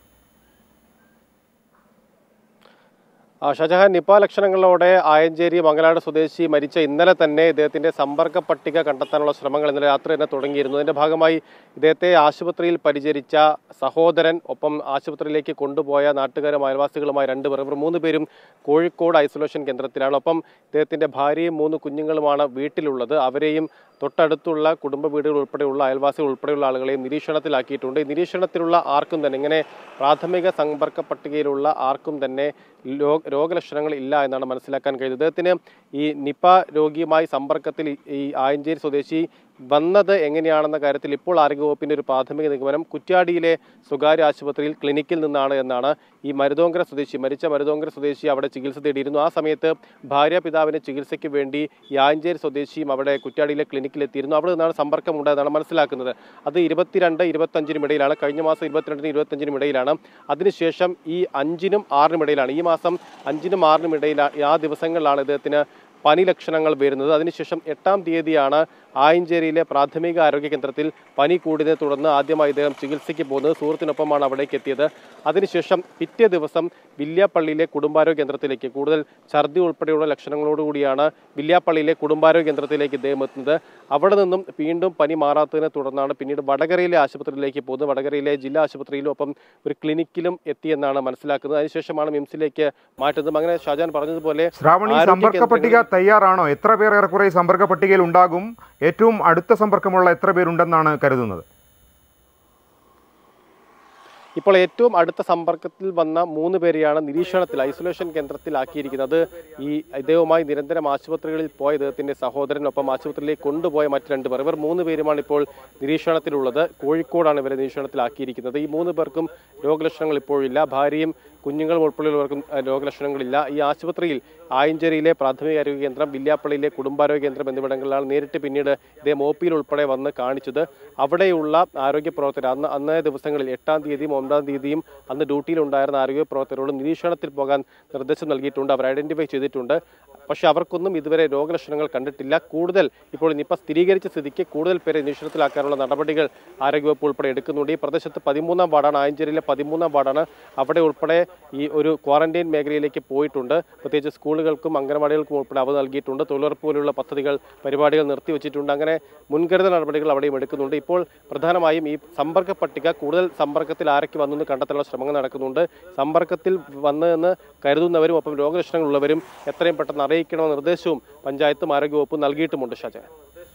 ആ, ഷാജഹാൻ നിപ്പ ലക്ഷണങ്ങളോടെ ആയഞ്ചേരി മംഗലാട് സ്വദേശി മരിച്ച ഇന്നലെ തന്നെ ഇദ്ദേഹത്തിന്റെ സമ്പർക്ക പട്ടിക കണ്ടെത്താനുള്ള ശ്രമങ്ങൾ ഇന്നലെ രാത്രി തന്നെ തുടങ്ങിയിരുന്നു ഇതിന്റെ ഭാഗമായി ഇദ്ദേഹത്തെ ആശുപത്രിയിൽ പരിചരിച്ച സഹോദരൻ ഒപ്പം ആശുപത്രിയിലേക്ക് കൊണ്ടുപോയ നാട്ടുകാരും അയൽവാസികളുമായ രണ്ടുപേർ ഇവർ മൂന്ന് പേരും കോഴിക്കോട് ഐസൊലേഷൻ കേന്ദ്രത്തിലാണ് ഒപ്പം ഇദ്ദേഹത്തിന്റെ ഭാര്യയും മൂന്ന് കുഞ്ഞുങ്ങളുമാണ് വീട്ടിലുള്ളത് അവരെയും തൊട്ടടുത്തുള്ള കുടുംബ വീടുകൾ ഉൾപ്പെടെയുള്ള അയൽവാസികൾ ഉൾപ്പെടെയുള്ള ആളുകളെയും നിരീക്ഷണത്തിലാക്കിയിട്ടുണ്ട് ഈ നിരീക്ഷണത്തിലുള്ള ആർക്കും തന്നെ ഇങ്ങനെ പ്രാഥമിക സമ്പർക്ക പട്ടികയിലുള്ള ആർക്കും തന്നെ ലോ- രോഗലക്ഷണങ്ങൾ ഇല്ല എന്നാണ് മനസ്സിലാക്കാൻ കഴിയുന്നത് ഇദ്ദേഹത്തിന് ഈ നിപ രോഗിയുമായി സമ്പർക്കത്തിൽ ഈ- ഈ ആയഞ്ചേരി സ്വദേശി വന്നത് എങ്ങനെയാണെന്ന കാര്യത്തിൽ ഇപ്പോൾ ആരോഗ്യവകുപ്പിന്റെ ഒരു പ്രാഥമിക നിഗമനം കുറ്റ്യാടിയിലെ സ്വകാര്യ ആശുപത്രിയിൽ ക്ലിനിക്കിൽ നിന്നാണ് എന്നാണ് ഈ മരുതോങ്കര സ്വദേശി മരിച്ച മരുതോങ്കര സ്വദേശി അവിടെ ചികിത്സ തേടിയിരുന്നു ആ സമയത്ത് ഭാര്യ പിതാവിന് ചികിത്സയ്ക്ക് വേണ്ടി ഈ ആയഞ്ചേരി സ്വദേശിയും അവിടെ കുറ്റ്യാടിയിലെ ക്ലിനിക്കിൽ എത്തിയിരുന്നു അവിടെ നിന്നാണ് സമ്പർക്കം ഉണ്ടായതാണ് മനസ്സിലാക്കുന്നത് അത് ഇരുപത്തിരണ്ട് ഇരുപത്തഞ്ചിനും ഇടയിലാണ് കഴിഞ്ഞ മാസം ഇരുപത്തിരണ്ടിനും ഇരുപത്തഞ്ചിനും ഇടയിലാണ് അതിനുശേഷം ഈ അഞ്ചിനും ആറിനും ഇടയിലാണ് ഈ മാസം അഞ്ചിനും ആറിനും ഇടയിലാണ് ആ ദിവസങ്ങളിലാണ് ഇദ്ദേഹത്തിന് പനി ലക്ഷണങ്ങൾ വരുന്നത് അതിനുശേഷം എട്ടാം തീയതിയാണ് ആയഞ്ചേരിയിലെ പ്രാഥമിക ആരോഗ്യ കേന്ദ്രത്തിൽ പനി കൂടിയതിനെ തുടർന്ന് ആദ്യമായി ഇദ്ദേഹം ചികിത്സയ്ക്ക് പോകുന്നത് സുഹൃത്തിനൊപ്പമാണ് അവിടേക്ക് എത്തിയത് അതിനുശേഷം പിറ്റേ ദിവസം വില്യാപ്പള്ളിയിലെ കുടുംബാരോഗ്യ കേന്ദ്രത്തിലേക്ക് കൂടുതൽ ഛർദി ഉൾപ്പെടെയുള്ള ലക്ഷണങ്ങളോടുകൂടിയാണ് വില്യാപ്പള്ളിയിലെ കുടുംബാരോഗ്യ കേന്ദ്രത്തിലേക്ക് ഇദ്ദേഹം എത്തുന്നത് അവിടെ നിന്നും വീണ്ടും പനി മാറാത്തതിനെ തുടർന്നാണ് പിന്നീട് വടകരയിലെ ആശുപത്രിയിലേക്ക് പോകുന്നത് വടകരയിലെ ജില്ലാ ആശുപത്രിയിലും ഒപ്പം ഒരു ക്ലിനിക്കിലും എത്തിയെന്നാണ് മനസ്സിലാക്കുന്നത് അതിനുശേഷമാണ് മിംസിലേക്ക് മാറ്റുന്നത് അങ്ങനെ ഷാജാൻ പറഞ്ഞതുപോലെ ശ്രാവണി ആരോഗ്യ സമ്പർക്ക കേന്ദ്രങ്ങളിൽ- പട്ടിക തയ്യാറാണോ എത്ര പേർ ഏറെക്കുറെ ഈ സമ്പർക്ക പട്ടികയിൽ ഉണ്ടാകും ഏറ്റവും അടുത്ത സമ്പർക്കമുള്ള എത്ര പേരുണ്ടെന്നാണ് കരുതുന്നത് ഇപ്പോൾ ഏറ്റവും അടുത്ത സമ്പർക്കത്തിൽ വന്ന മൂന്ന് പേരെയാണ് നിരീക്ഷണത്തിൽ ഐസൊലേഷൻ കേന്ദ്രത്തിലാക്കിയിരിക്കുന്നത് ഈ ഇദ്ദേഹവുമായി നിരന്തരം ആശുപത്രികളിൽ പോയ ഇദ്ദേഹത്തിന്റെ സഹോദരനൊപ്പം ആശുപത്രിയിലേക്ക് കൊണ്ടുപോയ മറ്റ് രണ്ട് പേർ ഇവർ മൂന്ന് പേരുമാണ് ഇപ്പോൾ നിരീക്ഷണത്തിലുള്ളത് കോഴിക്കോടാണ് ഇവരെ നിരീക്ഷണത്തിലാക്കിയിരിക്കുന്നത് ഈ മൂന്ന് പേർക്കും രോഗലക്ഷണങ്ങൾ ഇപ്പോഴില്ല ഭാര്യയും കുഞ്ഞുങ്ങളും ഉൾപ്പെടെയുള്ളവർക്കും അഹ്, രോഗലക്ഷണങ്ങളില്ല ഈ ആശുപത്രിയിൽ ആയഞ്ചേരിയിലെ പ്രാഥമിക ആരോഗ്യ കേന്ദ്രം വില്യാപ്പള്ളിയിലെ കുടുംബാരോഗ്യ കേന്ദ്രം എന്നിവിടങ്ങളിലാണ് നേരിട്ട് പിന്നീട് ഇദ്ദേഹം ഒ പിയിൽ ഉൾപ്പെടെ വന്ന് കാണിച്ചത് അവിടെയുള്ള ആരോഗ്യ പ്രവർത്തകർ അന്ന് അന്നേ ദിവസങ്ങളിൽ എട്ടാം തീയതിയും ഒമ്പതാം തീയതിയും അന്ന് ഡ്യൂട്ടിയിലുണ്ടായിരുന്ന ആരോഗ്യ പ്രവർത്തകരോട് നിരീക്ഷണത്തിൽ പോകാൻ നിർദ്ദേശം നൽകിയിട്ടുണ്ട് അവർ ഐഡന്റിഫൈ ചെയ്തിട്ടുണ്ട് പക്ഷേ അവർക്കൊന്നും ഇതുവരെ രോഗലക്ഷണങ്ങൾ കണ്ടിട്ടില്ല കൂടുതൽ ഇപ്പോൾ നിപ്പ സ്ഥിരീകരിച്ച സ്ഥിതിക്ക് കൂടുതൽ പേരെ നിരീക്ഷണത്തിലാക്കാനുള്ള നടപടികൾ ആരോഗ്യവകുപ്പ് ഉൾപ്പെടെ എടുക്കുന്നുണ്ട് ഈ പ്രദേശത്ത് പതിമൂന്നാം വാർഡാണ് ആയഞ്ചേരിയിലെ പതിമൂന്നാം വാർഡാണ് അവിടെ ഉൾപ്പെടെ ഈ ഒരു ക്വാറന്റൈൻ മേഖലയിലേക്ക് പോയിട്ടുണ്ട് പ്രത്യേകിച്ച് സ്കൂളുകൾക്കും അംഗനവാടികൾക്കും ഉൾപ്പെടെ അവ നൽകിയിട്ടുണ്ട് തൊഴിലുറപ്പ് പോലുള്ള പദ്ധതികൾ പരിപാടികൾ നിർത്തിവെച്ചിട്ടുണ്ട് അങ്ങനെ മുൻകരുതൽ നടപടികൾ അവിടെയും എടുക്കുന്നുണ്ട് ഇപ്പോൾ പ്രധാനമായും ഈ സമ്പർക്ക പട്ടിക കൂടുതൽ സമ്പർക്കത്തിൽ ആരൊക്കെ വന്നു എന്ന് കണ്ടെത്താനുള്ള ശ്രമങ്ങൾ നടക്കുന്നുണ്ട് സമ്പർക്കത്തിൽ വന്നതെന്ന് കരുതുന്നവരും ഒപ്പം രോഗലക്ഷണങ്ങളുള്ളവരും എത്രയും പെട്ടെന്ന് അറിയിക്കണമെന്ന നിർദ്ദേശവും പഞ്ചായത്തും ആരോഗ്യവകുപ്പും നൽകിയിട്ടുമുണ്ട് ഷാജാൻ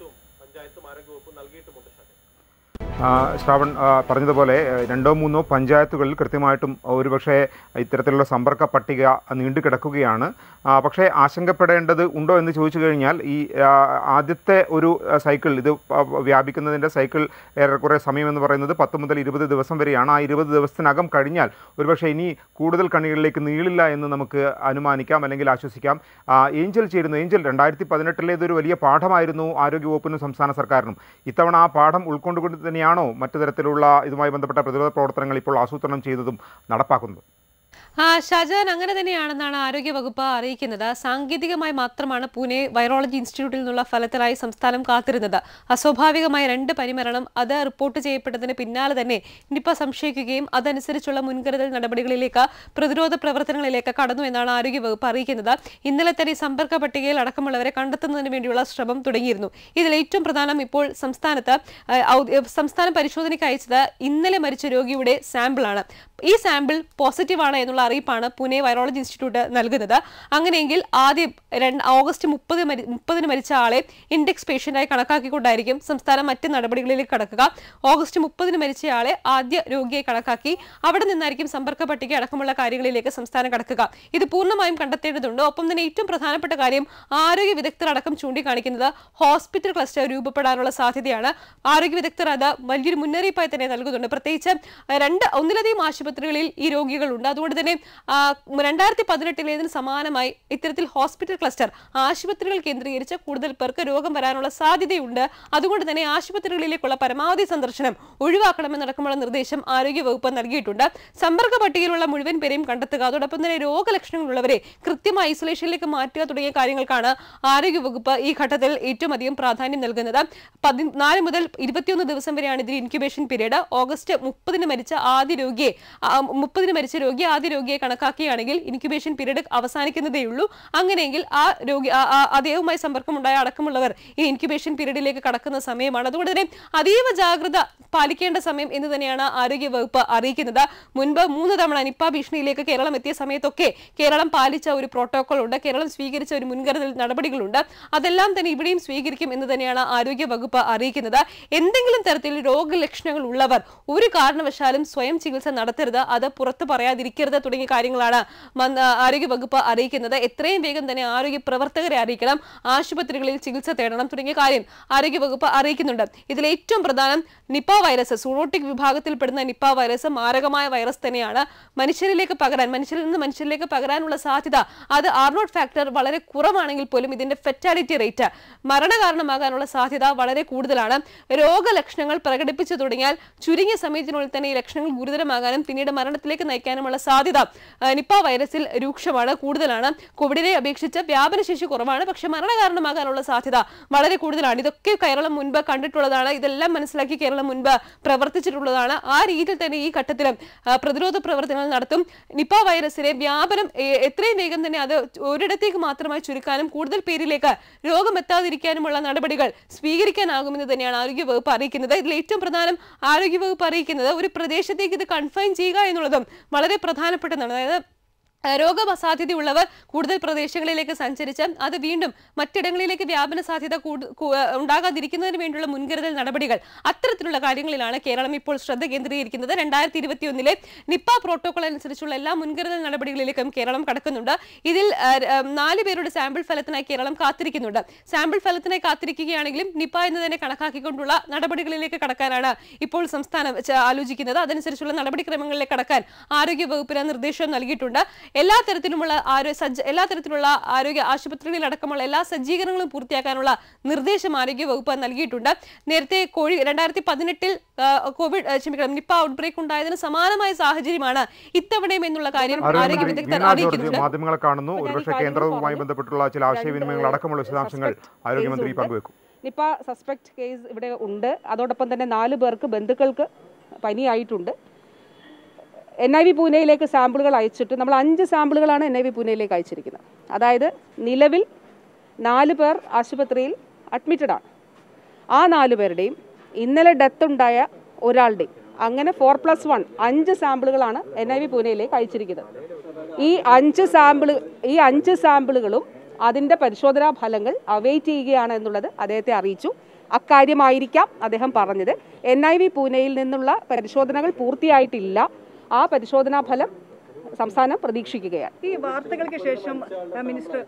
ആ, ശ്രാവൺ ആ, പറഞ്ഞതുപോലെ ആ, രണ്ടോ മൂന്നോ പഞ്ചായത്തുകളിൽ കൃത്യമായിട്ടും ഒരുപക്ഷെ ഇത്തരത്തിലുള്ള സമ്പർക്ക പട്ടിക നീണ്ടു കിടക്കുകയാണ് ആ, പക്ഷേ ആശങ്കപ്പെടേണ്ടത് ഉണ്ടോ എന്ന് ചോദിച്ചു കഴിഞ്ഞാൽ ഈ ആ, ആദ്യത്തെ ഒരു ആ, സൈക്കിൾ ഇത് പ- വ്യാപിക്കുന്നതിൻ്റെ സൈക്കിൾ ഏറെക്കുറെ സമയമെന്ന് പറയുന്നത് പത്ത് മുതൽ ഇരുപത് ദിവസം വരെയാണ് ആ ഇരുപത് ദിവസത്തിനകം കഴിഞ്ഞാൽ ഒരുപക്ഷെ ഇനി കൂടുതൽ കണികളിലേക്ക് നീളില്ല എന്ന് നമുക്ക് അനുമാനിക്കാം അല്ലെങ്കിൽ ആശ്വസിക്കാം ആ, ഏഞ്ചൽ ചേരുന്നു ഏഞ്ചൽ രണ്ടായിരത്തി പതിനെട്ടിലേതൊരു വലിയ പാഠമായിരുന്നു ആരോഗ്യവകുപ്പിനും സംസ്ഥാന സർക്കാരിനും ഇത്തവണ ആ പാഠം ഉൾക്കൊണ്ടുകൊണ്ട് തന്നെയാണോ മറ്റു തരത്തിലുള്ള ഇതുമായി ബന്ധപ്പെട്ട പ്രതിരോധ പ്രവർത്തനങ്ങൾ ഇപ്പോൾ ആസൂത്രണം ചെയ്തതും നടപ്പാക്കുന്നതും ആ ഷാജാൻ അങ്ങനെ തന്നെയാണെന്നാണ് ആരോഗ്യവകുപ്പ് അറിയിക്കുന്നത് സാങ്കേതികമായി മാത്രമാണ് പൂനെ വൈറോളജി ഇൻസ്റ്റിറ്റ്യൂട്ടിൽ നിന്നുള്ള ഫലത്തിനായി സംസ്ഥാനം കാത്തിരുന്നത് അസ്വാഭാവികമായ രണ്ട് പരിമരണം അത് റിപ്പോർട്ട് ചെയ്യപ്പെട്ടതിന് പിന്നാലെ തന്നെ നിപ്പ സംശയിക്കുകയും അതനുസരിച്ചുള്ള മുൻകരുതൽ നടപടികളിലേക്ക് പ്രതിരോധ പ്രവർത്തനങ്ങളിലേക്ക് കടന്നു എന്നാണ് ആരോഗ്യവകുപ്പ് അറിയിക്കുന്നത് ഇന്നലെ തന്നെ സമ്പർക്ക പട്ടികയിൽ അടക്കമുള്ളവരെ കണ്ടെത്തുന്നതിന് വേണ്ടിയുള്ള ശ്രമം തുടങ്ങിയിരുന്നു ഇതിൽ ഏറ്റവും പ്രധാനം ഇപ്പോൾ സംസ്ഥാനത്ത് ആ, ഔ- സംസ്ഥാനം പരിശോധനയ്ക്ക് അയച്ചത് ഇന്നലെ മരിച്ച രോഗിയുടെ സാമ്പിളാണ് ഈ സാമ്പിൾ പോസിറ്റീവ് ആണ് എന്നുള്ള അറിയിപ്പാണ് പൂനെ വൈറോളജി ഇൻസ്റ്റിറ്റ്യൂട്ട് നൽകുന്നത് അങ്ങനെയെങ്കിൽ ആദ്യം രണ്ട് ഓഗസ്റ്റ് മുപ്പത് മരി മുപ്പതിന് മരിച്ച ആളെ ഇൻഡെക്സ് പേഷ്യന്റായി കണക്കാക്കിക്കൊണ്ടായിരിക്കും സംസ്ഥാനം മറ്റ് നടപടികളിലേക്ക് കടക്കുക ഓഗസ്റ്റ് മുപ്പതിന് മരിച്ച ആളെ ആദ്യ രോഗിയായി കണക്കാക്കി അവിടെ നിന്നായിരിക്കും സമ്പർക്ക പട്ടിക അടക്കമുള്ള കാര്യങ്ങളിലേക്ക് സംസ്ഥാനം കടക്കുക ഇത് പൂർണ്ണമായും കണ്ടെത്തേണ്ടതുണ്ട് ഒപ്പം തന്നെ ഏറ്റവും പ്രധാനപ്പെട്ട കാര്യം ആരോഗ്യ വിദഗ്ധർ അടക്കം ചൂണ്ടിക്കാണിക്കുന്നത് ഹോസ്പിറ്റൽ ക്ലസ്റ്റർ രൂപപ്പെടാനുള്ള സാധ്യതയാണ് ആരോഗ്യ വിദഗ്ധർ അത് വലിയൊരു മുന്നറിയിപ്പായി തന്നെ നൽകുന്നുണ്ട് പ്രത്യേകിച്ച് രണ്ട് ഒന്നിലധികം ആശുപത്രികളിൽ ഈ രോഗികളുണ്ട് അതുകൊണ്ട് തന്നെ ആ, രണ്ടായിരത്തി പതിനെട്ടിലേതിന് സമാനമായി ഇത്തരത്തിൽ ഹോസ്പിറ്റൽ ക്ലസ്റ്റർ ആശുപത്രികൾ കേന്ദ്രീകരിച്ച് കൂടുതൽ പേർക്ക് രോഗം വരാനുള്ള സാധ്യതയുണ്ട് അതുകൊണ്ട് തന്നെ ആശുപത്രികളിലേക്കുള്ള പരമാവധി സന്ദർശനം ഒഴിവാക്കണമെന്നടക്കമുള്ള നിർദ്ദേശം ആരോഗ്യവകുപ്പ് നൽകിയിട്ടുണ്ട് സമ്പർക്ക പട്ടികയിലുള്ള മുഴുവൻ പേരെയും കണ്ടെത്തുക അതോടൊപ്പം തന്നെ രോഗലക്ഷണങ്ങളുള്ളവരെ കൃത്യമായി ഐസൊലേഷനിലേക്ക് മാറ്റുക തുടങ്ങിയ കാര്യങ്ങൾക്കാണ് ആരോഗ്യവകുപ്പ് ഈ ഘട്ടത്തിൽ ഏറ്റവും അധികം പ്രാധാന്യം നൽകുന്നത് പതിനാല് മുതൽ ഇരുപത്തിയൊന്ന് ദിവസം വരെയാണ് ഇതിൽ ഇൻക്യുബേഷൻ പീരീഡ് ഓഗസ്റ്റ് മുപ്പതിന് മരിച്ച ആദ്യ രോഗിയെ ആ, മുപ്പതിന് മരിച്ച രോഗി ആദ്യ രോഗിയെ കണക്കാക്കുകയാണെങ്കിൽ ഇൻക്യുബേഷൻ പീരീഡ് അവസാനിക്കുന്നതേ ഉള്ളൂ അങ്ങനെയെങ്കിൽ ആ രോഗി ആ- ആ- അദ്ദേഹവുമായി സമ്പർക്കമുണ്ടായ അടക്കമുള്ളവർ ഈ ഇൻക്യുബേഷൻ പീരീഡിലേക്ക് കടക്കുന്ന സമയമാണ് അതുകൊണ്ട് തന്നെ അതീവ ജാഗ്രത പാലിക്കേണ്ട സമയം എന്ന് തന്നെയാണ് ആരോഗ്യവകുപ്പ് അറിയിക്കുന്നത് മുൻപ് മൂന്ന് തവണ നിപ്പ ഭീഷണിയിലേക്ക് കേരളം എത്തിയ സമയത്തൊക്കെ കേരളം പാലിച്ച ഒരു പ്രോട്ടോകോൾ ഉണ്ട് കേരളം സ്വീകരിച്ച ഒരു മുൻകരുതൽ നടപടികളുണ്ട് അതെല്ലാം തന്നെ ഇവിടെയും സ്വീകരിക്കും എന്ന് തന്നെയാണ് ആരോഗ്യ വകുപ്പ് അറിയിക്കുന്നത് എന്തെങ്കിലും തരത്തിൽ രോഗലക്ഷണങ്ങൾ ഉള്ളവർ ഒരു കാരണവശാലും സ്വയം ചികിത്സ നടത്തരുത് അത് പുറത്തു പറയാതിരിക്കരുത് തുടങ്ങിയ കാര്യങ്ങളാണ് മന്ത് ആരോഗ്യ വകുപ്പ് അറിയിക്കുന്നത് എത്രയും വേഗം തന്നെ ആരോഗ്യ പ്രവർത്തകരെ അറിയിക്കണം ആശുപത്രികളിൽ ചികിത്സ തേടണം തുടങ്ങിയ കാര്യം ആരോഗ്യ വകുപ്പ് അറിയിക്കുന്നുണ്ട് ഇതിൽ ഏറ്റവും പ്രധാനം നിപ്പ വൈറസ് സൂണോട്ടിക് വിഭാഗത്തിൽപ്പെടുന്ന നിപ്പ വൈറസ് മാരകമായ വൈറസ് തന്നെയാണ് മനുഷ്യരിലേക്ക് പകരാൻ മനുഷ്യരിൽ നിന്ന് മനുഷ്യരിലേക്ക് പകരാനുള്ള സാധ്യത അത് ആർ നോട്ട് ഫാക്ടർ വളരെ കുറവാണെങ്കിൽ പോലും ഇതിന്റെ ഫെറ്റാലിറ്റി റേറ്റ് മരണകാരണമാകാനുള്ള സാധ്യത വളരെ കൂടുതലാണ് രോഗലക്ഷണങ്ങൾ പ്രകടിപ്പിച്ചു തുടങ്ങിയാൽ ചുരുങ്ങിയ സമയത്തിനുള്ളിൽ തന്നെ ഈ ലക്ഷണങ്ങൾ ഗുരുതരമാകാനും പിന്നീട് മരണത്തിലേക്ക് നയിക്കാനുമുള്ള സാധ്യത ആ, നിപ്പ വൈറസിൽ രൂക്ഷമാണ് കൂടുതലാണ് കോവിഡിനെ അപേക്ഷിച്ച് വ്യാപനശേഷി കുറവാണ് പക്ഷെ മരണകാരണമാകാനുള്ള സാധ്യത വളരെ കൂടുതലാണ് ഇതൊക്കെ കേരളം മുൻപ് കണ്ടിട്ടുള്ളതാണ് ഇതെല്ലാം മനസ്സിലാക്കി കേരളം മുൻപ് പ്രവർത്തിച്ചിട്ടുള്ളതാണ് ആ രീതിയിൽ തന്നെ ഈ ഘട്ടത്തിലും ആ, പ്രതിരോധ പ്രവർത്തനങ്ങൾ നടത്തും നിപ്പ വൈറസിനെ വ്യാപനം എ- എത്രയും വേഗം തന്നെ അത് ഒരിടത്തേക്ക് മാത്രമായി ചുരുക്കാനും കൂടുതൽ പേരിലേക്ക് രോഗം എത്താതിരിക്കാനുമുള്ള നടപടികൾ സ്വീകരിക്കാനാകുമെന്ന് തന്നെയാണ് ആരോഗ്യവകുപ്പ് അറിയിക്കുന്നത് ഇതിൽ ഏറ്റവും പ്രധാനം ആരോഗ്യവകുപ്പ് അറിയിക്കുന്നത് ഒരു പ്രദേശത്തേക്ക് ഇത് കൺഫൈൻ ചെയ്യുക എന്നുള്ളതും വളരെ പ്രധാനപ്പെട്ടതാണ് അതായത് ആ, രോഗസാധ്യതയുള്ളവർ കൂടുതൽ പ്രദേശങ്ങളിലേക്ക് സഞ്ചരിച്ച് അത് വീണ്ടും മറ്റിടങ്ങളിലേക്ക് വ്യാപന സാധ്യത കൂടു- കു- ആ, ഉണ്ടാകാതിരിക്കുന്നതിന് വേണ്ടിയുള്ള മുൻകരുതൽ നടപടികൾ അത്തരത്തിലുള്ള കാര്യങ്ങളിലാണ് കേരളം ഇപ്പോൾ ശ്രദ്ധ കേന്ദ്രീകരിക്കുന്നത് രണ്ടായിരത്തി ഇരുപത്തിയൊന്നിലെ നിപ്പ പ്രോട്ടോകോൾ അനുസരിച്ചുള്ള എല്ലാ മുൻകരുതൽ നടപടികളിലേക്കും കേരളം കടക്കുന്നുണ്ട് ഇതിൽ ആ, ര- ആ, നാല് പേരുടെ സാമ്പിൾ ഫലത്തിനായി കേരളം കാത്തിരിക്കുന്നുണ്ട് സാമ്പിൾ ഫലത്തിനായി കാത്തിരിക്കുകയാണെങ്കിലും നിപ്പ എന്ന് തന്നെ കണക്കാക്കിക്കൊണ്ടുള്ള നടപടികളിലേക്ക് കടക്കാനാണ് ഇപ്പോൾ സംസ്ഥാനം ച- ആലോചിക്കുന്നത് അതനുസരിച്ചുള്ള നടപടിക്രമങ്ങളിലേക്ക് കടക്കാൻ ആരോഗ്യ വകുപ്പിന് നിർദ്ദേശം നൽകിയിട്ടുണ്ട് എല്ലാ തരത്തിലുമുള്ള ആരോ സജ്ജ എല്ലാ തരത്തിലുള്ള ആരോഗ്യ ആശുപത്രികളിലടക്കമുള്ള എല്ലാ സജ്ജീകരണങ്ങളും പൂർത്തിയാക്കാനുള്ള നിർദ്ദേശം ആരോഗ്യ വകുപ്പ് നൽകിയിട്ടുണ്ട് നേരത്തെ കോഴി രണ്ടായിരത്തി പതിനെട്ടിൽ കോവിഡ് ആ, ക്ഷമിക്കണം നിപ്പ ഔട്ട്ബ്രേക്ക് ഉണ്ടായതിന് സമാനമായ സാഹചര്യമാണ് ഇത്തവണയും എന്നുള്ള കാര്യം ആരോഗ്യ ആരോഗ്യമന്ത്രി വിദഗ്ധർ വീണ ജോർജ് അറിയിക്കുന്നുണ്ട് മാധ്യമങ്ങളെ കാണുന്നു അപ്പോൾ ഞാൻ ഈ ഒരുപക്ഷെ കാര്യങ്ങൾ കേന്ദ്രവുമായി പറഞ്ഞു. ബന്ധപ്പെട്ടുള്ള ചില ആശയവിനിമയങ്ങൾ അടക്കമുള്ള വിശദാംശങ്ങൾ suspect ആരോഗ്യമന്ത്രി case ഉണ്ട്. പങ്കുവെക്കും നിപ്പ സസ്പെക്ട് കേസ് ഇവിടെ ഉണ്ട് അതോടൊപ്പം തന്നെ നാല് പേർക്ക് ബന്ധുക്കൾക്ക് പനിയായിട്ടുണ്ട് എൻ ഐ വി പൂനെയിലേക്ക് സാമ്പിളുകൾ അയച്ചിട്ട് നമ്മൾ അഞ്ച് സാമ്പിളുകളാണ് എൻ ഐ വി പൂനെയിലേക്ക് അയച്ചിരിക്കുന്നത് അതായത് നിലവിൽ നാല് പേർ ആശുപത്രിയിൽ അഡ്മിറ്റഡ് ആണ് ആ നാല് പേരുടെയും ഇന്നലെ ഡെത്ത് ഉണ്ടായ ഒരാളുടെയും അങ്ങനെ ഫോർ പ്ലസ് വൺ അഞ്ച് സാമ്പിളുകളാണ് എൻ ഐ വി പൂനെയിലേക്ക് അയച്ചിരിക്കുന്നത് ഈ അഞ്ച് സാമ്പിൾ ഈ അഞ്ച് സാമ്പിളുകളും അതിൻ്റെ പരിശോധനാ ഫലങ്ങൾ അവൈറ്റ് ചെയ്യുകയാണ് എന്നുള്ളത് അദ്ദേഹത്തെ അറിയിച്ചു അക്കാര്യമായിരിക്കാം അദ്ദേഹം പറഞ്ഞത് എൻ ഐ വി പൂനെയിൽ നിന്നുള്ള പരിശോധനകൾ പൂർത്തിയായിട്ടില്ല ആ പരിശോധനാ ഫലം സംസ്ഥാനം പ്രതീക്ഷിക്കുകയാണ് ഈ വാർത്തകൾക്ക് ശേഷം ആ, മിനിസ്റ്റർ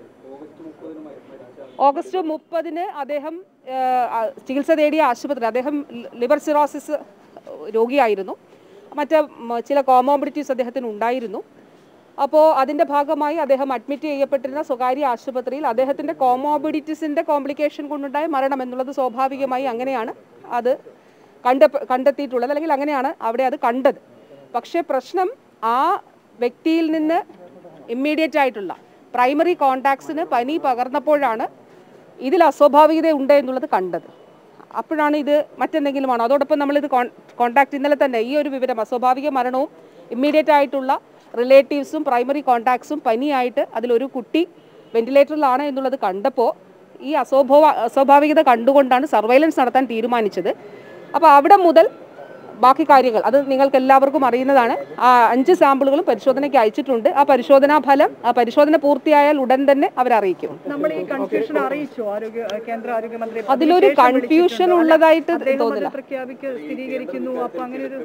ഓഗസ്റ്റ് മുപ്പതിന് അദ്ദേഹം ആ, ആ, ചികിത്സ തേടിയ ആശുപത്രി അദ്ദേഹം ലി- ലിവർ സിറോസിസ് രോഗിയായിരുന്നു മറ്റ് മ- ചില കോമോബിഡിറ്റീസ് അദ്ദേഹത്തിന് ഉണ്ടായിരുന്നു അപ്പോൾ അതിൻ്റെ ഭാഗമായി അദ്ദേഹം അഡ്മിറ്റ് ചെയ്യപ്പെട്ടിരുന്ന സ്വകാര്യ ആശുപത്രിയിൽ അദ്ദേഹത്തിൻ്റെ കോമോബിഡിറ്റീസിൻ്റെ കോംപ്ലിക്കേഷൻ കൊണ്ടുണ്ടായ മരണം എന്നുള്ളത് സ്വാഭാവികമായി അങ്ങനെയാണ് അത് കണ്ട കണ്ടെത്തിയിട്ടുള്ളത് അല്ലെങ്കിൽ അങ്ങനെയാണ് അവിടെ അത് കണ്ടത് പക്ഷേ പ്രശ്നം ആ വ്യക്തിയിൽ നിന്ന് ഇമ്മീഡിയറ്റ് ആയിട്ടുള്ള പ്രൈമറി കോണ്ടാക്ട്സിന് പനി പകർന്നപ്പോഴാണ് ഇതിൽ അസ്വാഭാവികത ഉണ്ട് എന്നുള്ളത് കണ്ടത് അപ്പോഴാണ് ഇത് മറ്റെന്തെങ്കിലുമാണോ അതോടൊപ്പം നമ്മളിത് കോണ്ടാക്ട് ഇന്നലെ തന്നെ ഈ ഒരു വിവരം അസ്വാഭാവിക മരണവും ഇമ്മീഡിയറ്റ് ആയിട്ടുള്ള റിലേറ്റീവ്സും പ്രൈമറി കോണ്ടാക്ട്സും പനിയായിട്ട് അതിലൊരു കുട്ടി വെന്റിലേറ്ററിലാണ് എന്നുള്ളത് കണ്ടപ്പോൾ ഈ അസ്വാഭാവ അസ്വാഭാവികത കണ്ടുകൊണ്ടാണ് സർവൈലൻസ് നടത്താൻ തീരുമാനിച്ചത് അപ്പോൾ അവിടെ മുതൽ ബാക്കി കാര്യങ്ങൾ അത് നിങ്ങൾക്ക് എല്ലാവർക്കും അറിയുന്നതാണ് ആ അഞ്ച് സാമ്പിളുകളും പരിശോധനയ്ക്ക് അയച്ചിട്ടുണ്ട് ആ പരിശോധനാ ഫലം ആ പരിശോധന പൂർത്തിയായാൽ ഉടൻ തന്നെ അവരറിയിക്കും നമ്മൾ ഈ കൺഫ്യൂഷൻ അറിയിച്ചു ആരോഗ്യ കേന്ദ്ര ആരോഗ്യമന്ത്രി അതിലൊരു അതിനുശേഷം confusion വിളിച്ചിട്ടുണ്ടോ? ഉള്ളതായിട്ട് അദ്ദേഹം അത് തോന്നില്ല. പ്രഖ്യാപിക്കുക സ്ഥിരീകരിക്കുന്നു അപ്പൊ അങ്ങനെ ഒരു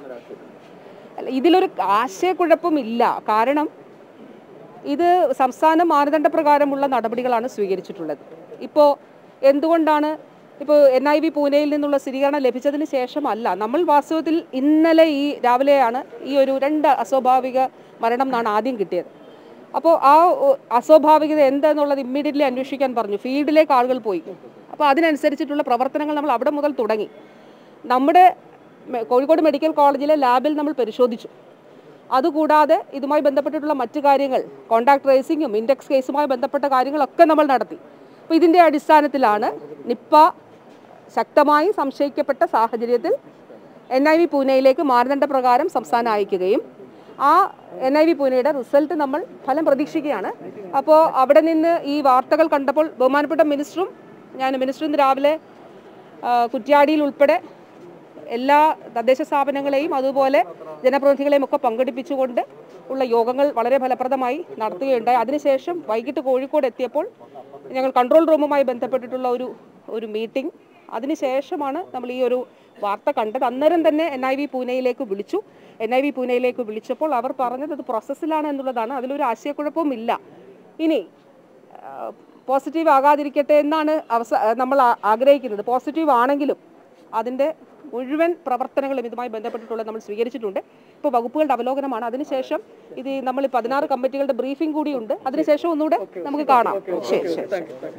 അല്ല, ഇതിലൊരു ആശയക്കുഴപ്പമില്ല കാരണം ഇത് സംസ്ഥാന മാനദണ്ഡ പ്രകാരമുള്ള നടപടികളാണ് സ്വീകരിച്ചിട്ടുള്ളത് ഇപ്പോൾ എന്തുകൊണ്ടാണ് ഇപ്പോൾ എൻ ഐ വി പൂനെയിൽ നിന്നുള്ള സ്ഥിരീകരണം ലഭിച്ചതിന് ശേഷമല്ല നമ്മൾ വാസ്തവത്തിൽ ഇന്നലെ ഈ രാവിലെയാണ് ഈ ഒരു രണ്ട് അസ്വാഭാവിക മരണം എന്നാണ് ആദ്യം കിട്ടിയത് അപ്പോൾ ആ ഒ- അസ്വാഭാവികത എന്താണെന്നുള്ളത് ഇമ്മീഡിയറ്റ്ലി അന്വേഷിക്കാൻ പറഞ്ഞു ഫീൽഡിലേക്ക് ആളുകൾ പോയി അപ്പോൾ അതിനനുസരിച്ചിട്ടുള്ള പ്രവർത്തനങ്ങൾ നമ്മൾ അവിടെ മുതൽ തുടങ്ങി നമ്മുടെ മെ- കോഴിക്കോട് മെഡിക്കൽ കോളേജിലെ ലാബിൽ നമ്മൾ പരിശോധിച്ചു അതുകൂടാതെ ഇതുമായി ബന്ധപ്പെട്ടിട്ടുള്ള മറ്റു കാര്യങ്ങൾ കോണ്ടാക്ട് ട്രേസിങ്ങും ഇൻഡെക്സ് കേസുമായി ബന്ധപ്പെട്ട കാര്യങ്ങളൊക്കെ നമ്മൾ നടത്തി അപ്പോൾ ഇതിൻ്റെ അടിസ്ഥാനത്തിലാണ് നിപ്പ ശക്തമായി സംശയിക്കപ്പെട്ട സാഹചര്യത്തിൽ എൻ ഐ വി പൂനെയിലേക്ക് മാനദണ്ഡ പ്രകാരം സംസ്ഥാനം അയക്കുകയും ആ എൻ ഐ വി പൂനെയുടെ റിസൾട്ട് നമ്മൾ ഫലം പ്രതീക്ഷിക്കുകയാണ് അപ്പോൾ അവിടെ നിന്ന് ഈ വാർത്തകൾ കണ്ടപ്പോൾ ബഹുമാനപ്പെട്ട മിനിസ്റ്ററും ഞാൻ മിനിസ്റ്റർ ഇന്ന് രാവിലെ ആ, കുറ്റ്യാടിയിൽ ഉൾപ്പെടെ എല്ലാ തദ്ദേശ സ്ഥാപനങ്ങളെയും അതുപോലെ ജനപ്രതിനിധികളെയും ഒക്കെ പങ്കെടുപ്പിച്ചുകൊണ്ട് ഉള്ള യോഗങ്ങൾ വളരെ ഫലപ്രദമായി നടത്തുകയുണ്ടായി അതിനുശേഷം വൈകിട്ട് കോഴിക്കോട് എത്തിയപ്പോൾ ഞങ്ങൾ കൺട്രോൾ റൂമുമായി ബന്ധപ്പെട്ടിട്ടുള്ള ഒരു ഒരു മീറ്റിംഗ് അതിനുശേഷമാണ് നമ്മൾ ഈ ഒരു വാർത്ത കണ്ടത് അന്നേരം തന്നെ എൻ ഐ വി പൂനെയിലേക്ക് വിളിച്ചു എൻ ഐ വി പൂനെയിലേക്ക് വിളിച്ചപ്പോൾ അവർ പറഞ്ഞത് അത് പ്രോസസ്സിലാണ് എന്നുള്ളതാണ് അതിലൊരു ആശയക്കുഴപ്പവും ഇല്ല ഇനി പോസിറ്റീവ് ആകാതിരിക്കട്ടെ എന്നാണ് അവസ നമ്മൾ ആ- ആഗ്രഹിക്കുന്നത് പോസിറ്റീവ് ആണെങ്കിലും അതിൻ്റെ മുഴുവൻ പ്രവർത്തനങ്ങളും ഇതുമായി ബന്ധപ്പെട്ടിട്ടുള്ളത് നമ്മൾ സ്വീകരിച്ചിട്ടുണ്ട് ഇപ്പോൾ വകുപ്പുകളുടെ അവലോകനമാണ് അതിനുശേഷം ഇത് നമ്മൾ പതിനാറ് കമ്മിറ്റികളുടെ ബ്രീഫിംഗ് കൂടിയുണ്ട് അതിനുശേഷം ഒന്നുകൂടെ നമുക്ക് കാണാം ശരി ശരി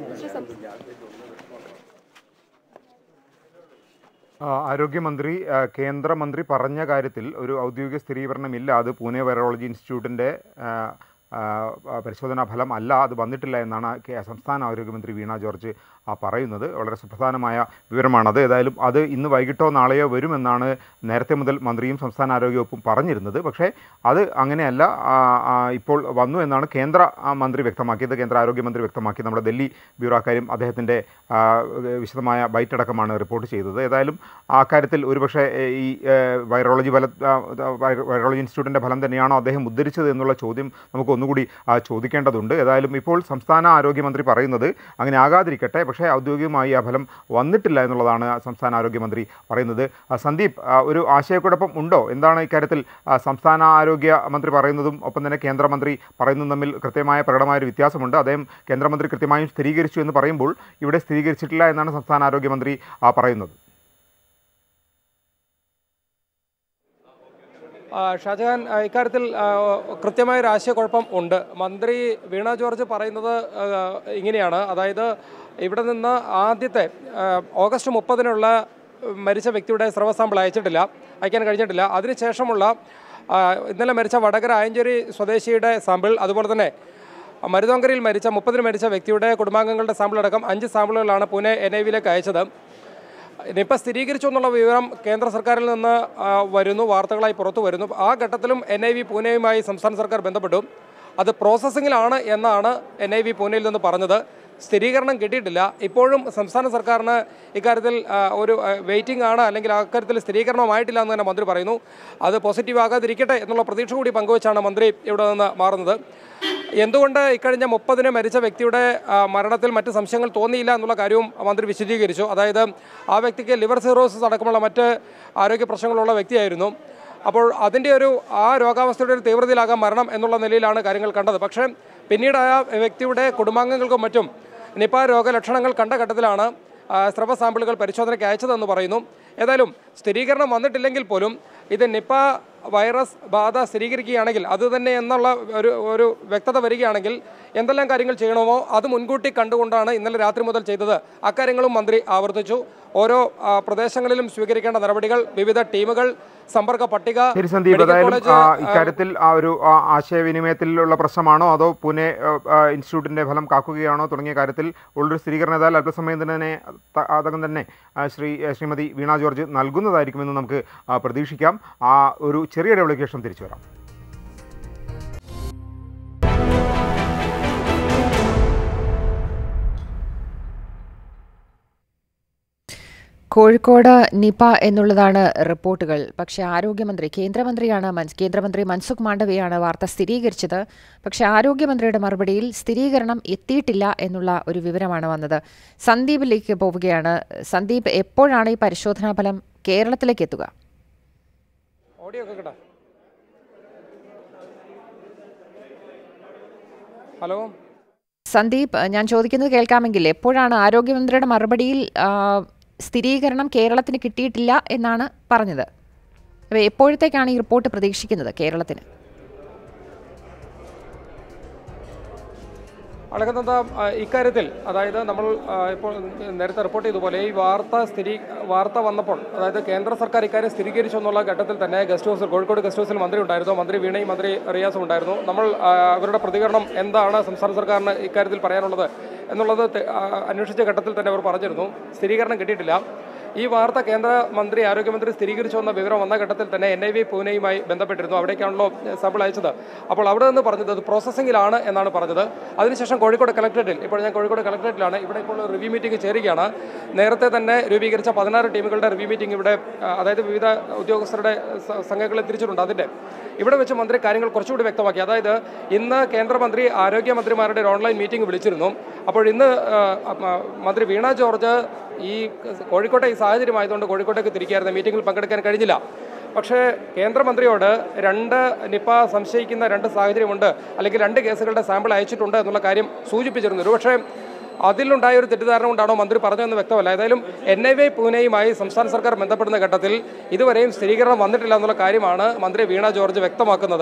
ആ, ആരോഗ്യമന്ത്രി ആ, കേന്ദ്രമന്ത്രി പറഞ്ഞ കാര്യത്തിൽ ഒരു ഔദ്യോഗിക സ്ഥിരീകരണമില്ല അത് പൂനെ വൈറോളജി ഇൻസ്റ്റിറ്റ്യൂട്ടിൻ്റെ ആ, ആ, പരിശോധനാ ഫലം അല്ല അത് വന്നിട്ടില്ല എന്നാണ് കേ- സംസ്ഥാന ആരോഗ്യമന്ത്രി വീണ ജോർജ് ആ, പറയുന്നത് വളരെ സുപ്രധാനമായ വിവരമാണത് ഏതായാലും അത് ഇന്ന് വൈകിട്ടോ നാളെയോ വരുമെന്നാണ് നേരത്തെ മുതൽ മന്ത്രിയും സംസ്ഥാന ആരോഗ്യവകുപ്പും പറഞ്ഞിരുന്നത് പക്ഷേ അത് അങ്ങനെയല്ല ആ, ആ, ഇപ്പോൾ വന്നു എന്നാണ് കേന്ദ്ര ആ, മന്ത്രി വ്യക്തമാക്കിയത് കേന്ദ്ര ആരോഗ്യമന്ത്രി വ്യക്തമാക്കി നമ്മുടെ ഡൽഹി ബ്യൂറോ കാര്യം അദ്ദേഹത്തിൻ്റെ ആ, വിശദമായ ബൈറ്റ് അടക്കമാണ് റിപ്പോർട്ട് ചെയ്തത് ഏതായാലും ആ കാര്യത്തിൽ ഒരുപക്ഷെ ഏ, ഈ ഏ, വൈറോളജി ഫല ആ, വൈറ- വൈറോളജി ഇൻസ്റ്റിറ്റ്യൂട്ടിൻ്റെ ഫലം തന്നെയാണോ അദ്ദേഹം ഉദ്ധരിച്ചത് എന്നുള്ള ചോദ്യം നമുക്ക് ഒന്നുകൂടി ആ, ചോദിക്കേണ്ടതുണ്ട് ഏതായാലും ഇപ്പോൾ സംസ്ഥാന ആരോഗ്യമന്ത്രി പറയുന്നത് അങ്ങനെ ആകാതിരിക്കട്ടെ പക്ഷേ ഔദ്യോഗികമായി ആ ഫലം വന്നിട്ടില്ല എന്നുള്ളതാണ് സംസ്ഥാന ആരോഗ്യമന്ത്രി പറയുന്നത് ആ, സന്ദീപ് ആ, ഒരു ആശയക്കുഴപ്പം ഉണ്ടോ എന്താണ് ഇക്കാര്യത്തിൽ ആ, സംസ്ഥാന ആരോഗ്യ മന്ത്രി പറയുന്നതും ഒപ്പം തന്നെ കേന്ദ്രമന്ത്രി പറയുന്നതും തമ്മിൽ കൃത്യമായ പ്രകടമായ ഒരു വ്യത്യാസമുണ്ട് അദ്ദേഹം കേന്ദ്രമന്ത്രി കൃത്യമായും സ്ഥിരീകരിച്ചു എന്ന് പറയുമ്പോൾ ഇവിടെ സ്ഥിരീകരിച്ചിട്ടില്ല എന്നാണ് സംസ്ഥാന ആരോഗ്യമന്ത്രി ആ, പറയുന്നത് ആ, ഷാജഹാൻ ആ, ഇക്കാര്യത്തിൽ ആ, കൃത്യമായൊരു ആശയക്കുഴപ്പം ഉണ്ട് മന്ത്രി വീണ ജോർജ് പറയുന്നത് ആ, ഇങ്ങനെയാണ് അതായത് ഇവിടെ നിന്ന് ആദ്യത്തെ ആ, ഓഗസ്റ്റ് മുപ്പതിനുള്ള മരിച്ച വ്യക്തിയുടെ സ്രവ സാമ്പിൾ അയച്ചിട്ടില്ല അയക്കാൻ കഴിഞ്ഞിട്ടില്ല അതിനുശേഷമുള്ള ആ, ഇന്നലെ മരിച്ച വടകര ആയഞ്ചേരി സ്വദേശിയുടെ സാമ്പിൾ അതുപോലെ തന്നെ മരുതോങ്കരയിൽ മരിച്ച മുപ്പതിന് മരിച്ച വ്യക്തിയുടെ കുടുംബാംഗങ്ങളുടെ സാമ്പിൾ അടക്കം അഞ്ച് സാമ്പിളുകളാണ് പൂനെ എൻ ഐ വിയിലേക്ക് അയച്ചത് നിപ്പ സ്ഥിരീകരിച്ചു എന്നുള്ള വിവരം കേന്ദ്ര സർക്കാരിൽ നിന്ന് ആ, വരുന്നു വാർത്തകളായി പുറത്തു വരുന്നു ആ ഘട്ടത്തിലും എൻ ഐ വി പൂനെയുമായി സംസ്ഥാന സർക്കാർ ബന്ധപ്പെട്ടു അത് പ്രോസസ്സിങ്ങിലാണ് എന്നാണ് എൻ ഐ വി പൂനെയിൽ നിന്ന് പറഞ്ഞത് സ്ഥിരീകരണം കിട്ടിയിട്ടില്ല ഇപ്പോഴും സംസ്ഥാന സർക്കാരിന് ഇക്കാര്യത്തിൽ ആ, ഒരു വെയിറ്റിംഗ് ആണ് അല്ലെങ്കിൽ അക്കാര്യത്തിൽ സ്ഥിരീകരണമായിട്ടില്ല എന്ന് തന്നെ മന്ത്രി പറയുന്നു അത് പോസിറ്റീവ് ആകാതിരിക്കട്ടെ എന്നുള്ള പ്രതീക്ഷ കൂടി പങ്കുവച്ചാണ് മന്ത്രി ഇവിടെ നിന്ന് മാറുന്നത് എന്തുകൊണ്ട് ഇക്കഴിഞ്ഞ മുപ്പതിന് മരിച്ച വ്യക്തിയുടെ ആ, മരണത്തിൽ മറ്റ് സംശയങ്ങൾ തോന്നിയില്ല എന്നുള്ള കാര്യവും മന്ത്രി വിശദീകരിച്ചു അതായത് ആ വ്യക്തിക്ക് ലിവർ സിറോസിസ് അടക്കമുള്ള മറ്റ് ആരോഗ്യ പ്രശ്നങ്ങളുള്ള വ്യക്തിയായിരുന്നു അപ്പോൾ അതിൻ്റെ ഒരു ആ രോഗാവസ്ഥയുടെ ഒരു തീവ്രതയിലാകാം മരണം എന്നുള്ള നിലയിലാണ് കാര്യങ്ങൾ കണ്ടത് പക്ഷേ പിന്നീട് ആ വ്യക്തിയുടെ കുടുംബാംഗങ്ങൾക്കും മറ്റും നിപ രോഗലക്ഷണങ്ങൾ കണ്ട ഘട്ടത്തിലാണ് ആ, സ്രവ സാമ്പിളുകൾ പരിശോധനയ്ക്ക് അയച്ചതെന്ന് പറയുന്നു ഏതായാലും സ്ഥിരീകരണം വന്നിട്ടില്ലെങ്കിൽ പോലും ഇത് നിപ വൈറസ് ബാധ സ്ഥിരീകരിക്കുകയാണെങ്കിൽ അത് തന്നെ എന്നുള്ള ഒരു ഒരു വ്യക്തത വരികയാണെങ്കിൽ എന്തെല്ലാം കാര്യങ്ങൾ ചെയ്യണമോ അത് മുൻകൂട്ടി കണ്ടുകൊണ്ടാണ് ഇന്നലെ രാത്രി മുതൽ ചെയ്തത് അക്കാര്യങ്ങളും മന്ത്രി ആവർത്തിച്ചു ഓരോ ആ, പ്രദേശങ്ങളിലും സ്വീകരിക്കേണ്ട നടപടികൾ വിവിധ ടീമുകൾ സമ്പർക്ക പട്ടിക ശരി സന്ദീപ് മെഡിക്കൽ ഏതായാലും കോളേജ്, ആ, ആ, ഇക്കാര്യത്തിൽ ആ ഒരു ആ, ആശയവിനിമയത്തിലുള്ള പ്രശ്നമാണോ അതോ പൂനെ ആ, ആ, ഇൻസ്റ്റിറ്റ്യൂട്ടിന്റെ ഫലം കാക്കുകയാണോ തുടങ്ങിയ കാര്യത്തിൽ ഉള്ളൊരു സ്ഥിരീകരണം ഏതായാലും അല്പസമയം തന്നെ ത- അതകം തന്നെ ആ, ശ്രീ ശ്രീമതി വീണ ജോർജ് നൽകുന്നതായിരിക്കുമെന്ന് നമുക്ക് ആ, പ്രതീക്ഷിക്കാം ആ ഒരു ചെറിയ ഇടവേളയ്ക്ക് ശേഷം തിരിച്ചു വരാം കോഴിക്കോട് നിപ എന്നുള്ളതാണ് റിപ്പോർട്ടുകൾ പക്ഷേ ആരോഗ്യമന്ത്രി കേന്ദ്രമന്ത്രിയാണ് മൻ- കേന്ദ്രമന്ത്രി മൻസുഖ് മാണ്ഡവ്യയാണ് വാർത്ത സ്ഥിരീകരിച്ചത് പക്ഷേ ആരോഗ്യമന്ത്രിയുടെ മറുപടിയിൽ സ്ഥിരീകരണം എത്തിയിട്ടില്ല എന്നുള്ള ഒരു വിവരമാണ് വന്നത് സന്ദീപിലേക്ക് പോവുകയാണ് സന്ദീപ് എപ്പോഴാണ് ഈ പരിശോധനാ ഫലം കേരളത്തിലേക്ക് എത്തുക ഓഡിയോ കേൾക്കട്ടെ ഹലോ സന്ദീപ് ഞാൻ ചോദിക്കുന്നത് കേൾക്കാമെങ്കിൽ എപ്പോഴാണ് ആരോഗ്യമന്ത്രിയുടെ മറുപടിയിൽ ആ, സ്ഥിരീകരണം കേരളത്തിന് കിട്ടിയിട്ടില്ല എന്നാണ് പറഞ്ഞത് അപ്പോൾ എപ്പോഴത്തേക്കാണ് ഈ റിപ്പോർട്ട് പ്രതീക്ഷിക്കുന്നത് കേരളത്തിന് അളകനന്ദ ആ, ഇക്കാര്യത്തിൽ അതായത് നമ്മൾ ആ, ഇപ്പോൾ നേരത്തെ റിപ്പോർട്ട് ചെയ്തതുപോലെ ഈ വാർത്ത സ്ഥിരീ വാർത്ത വന്നപ്പോൾ അതായത് കേന്ദ്ര സർക്കാർ ഇക്കാര്യം സ്ഥിരീകരിച്ചു എന്നുള്ള ഘട്ടത്തിൽ തന്നെ ഗസ്റ്റ് ഹൗസിൽ കോഴിക്കോട് ഗസ്റ്റ് ഹൗസിൽ മന്ത്രി ഉണ്ടായിരുന്നു മന്ത്രി വീണയും മന്ത്രി റിയാസും ഉണ്ടായിരുന്നു നമ്മൾ ആ, അവരുടെ പ്രതികരണം എന്താണ് സംസ്ഥാന സർക്കാരിന് ഇക്കാര്യത്തിൽ പറയാനുള്ളത് എന്നുള്ളത് തെ- ആ, അന്വേഷിച്ച ഘട്ടത്തിൽ തന്നെ അവർ പറഞ്ഞിരുന്നു സ്ഥിരീകരണം കിട്ടിയിട്ടില്ല ഈ വാർത്ത കേന്ദ്ര മന്ത്രി ആരോഗ്യമന്ത്രി സ്ഥിരീകരിച്ചു എന്ന വിവരം വന്ന ഘട്ടത്തിൽ തന്നെ എൻ ഐ വി പൂനെയുമായി ബന്ധപ്പെട്ടിരുന്നു അവിടേക്കാണല്ലോ സാമ്പിൾ അയച്ചത് അപ്പോൾ അവിടെ നിന്ന് പറഞ്ഞത് അത് പ്രോസസ്സിംഗിലാണ് എന്നാണ് പറഞ്ഞത് അതിനുശേഷം കോഴിക്കോട് കളക്ടറേറ്റിൽ ഇപ്പോൾ ഞാൻ കോഴിക്കോട് കളക്ടറേറ്റിലാണ് ഇവിടെ ഇപ്പോൾ റിവ്യൂ മീറ്റിംഗ് ചേരുകയാണ് നേരത്തെ തന്നെ രൂപീകരിച്ച പതിനാറ് ടീമുകളുടെ റിവ്യൂ മീറ്റിംഗ് ഇവിടെ ആ, അതായത് വിവിധ ഉദ്യോഗസ്ഥരുടെ സ- സംഘങ്ങളെ തിരിച്ചിട്ടുണ്ട് അതിൻ്റെ ഇവിടെ വെച്ച് മന്ത്രി കാര്യങ്ങൾ കുറച്ചുകൂടി വ്യക്തമാക്കി അതായത് ഇന്ന് കേന്ദ്രമന്ത്രി ആരോഗ്യമന്ത്രിമാരുടെ ഒരു ഓൺലൈൻ മീറ്റിംഗ് വിളിച്ചിരുന്നു അപ്പോൾ ഇന്ന് ആ, ആ, മന്ത്രി വീണ ജോർജ് ഈ കോഴിക്കോട്ടെ ഈ സാഹചര്യം ആയതുകൊണ്ട് കോഴിക്കോട്ടേക്ക് തിരിക്കുകയായിരുന്നു മീറ്റിംഗിൽ പങ്കെടുക്കാൻ കഴിഞ്ഞില്ല പക്ഷേ കേന്ദ്രമന്ത്രിയോട് രണ്ട് നിപ സംശയിക്കുന്ന രണ്ട് സാഹചര്യമുണ്ട് അല്ലെങ്കിൽ രണ്ട് കേസുകളുടെ സാമ്പിൾ അയച്ചിട്ടുണ്ട് എന്നുള്ള കാര്യം സൂചിപ്പിച്ചിരുന്നു ഒരുപക്ഷേ അതിലുണ്ടായ ഒരു തെറ്റിദ്ധാരണ കൊണ്ടാണോ മന്ത്രി പറഞ്ഞതെന്ന് വ്യക്തമല്ല ഏതായാലും എൻ ഐ വൈ പൂനെയുമായി സംസ്ഥാന സർക്കാർ ബന്ധപ്പെടുന്ന ഘട്ടത്തിൽ ഇതുവരെയും സ്ഥിരീകരണം വന്നിട്ടില്ല എന്നുള്ള കാര്യമാണ് മന്ത്രി വീണ ജോർജ് വ്യക്തമാക്കുന്നത്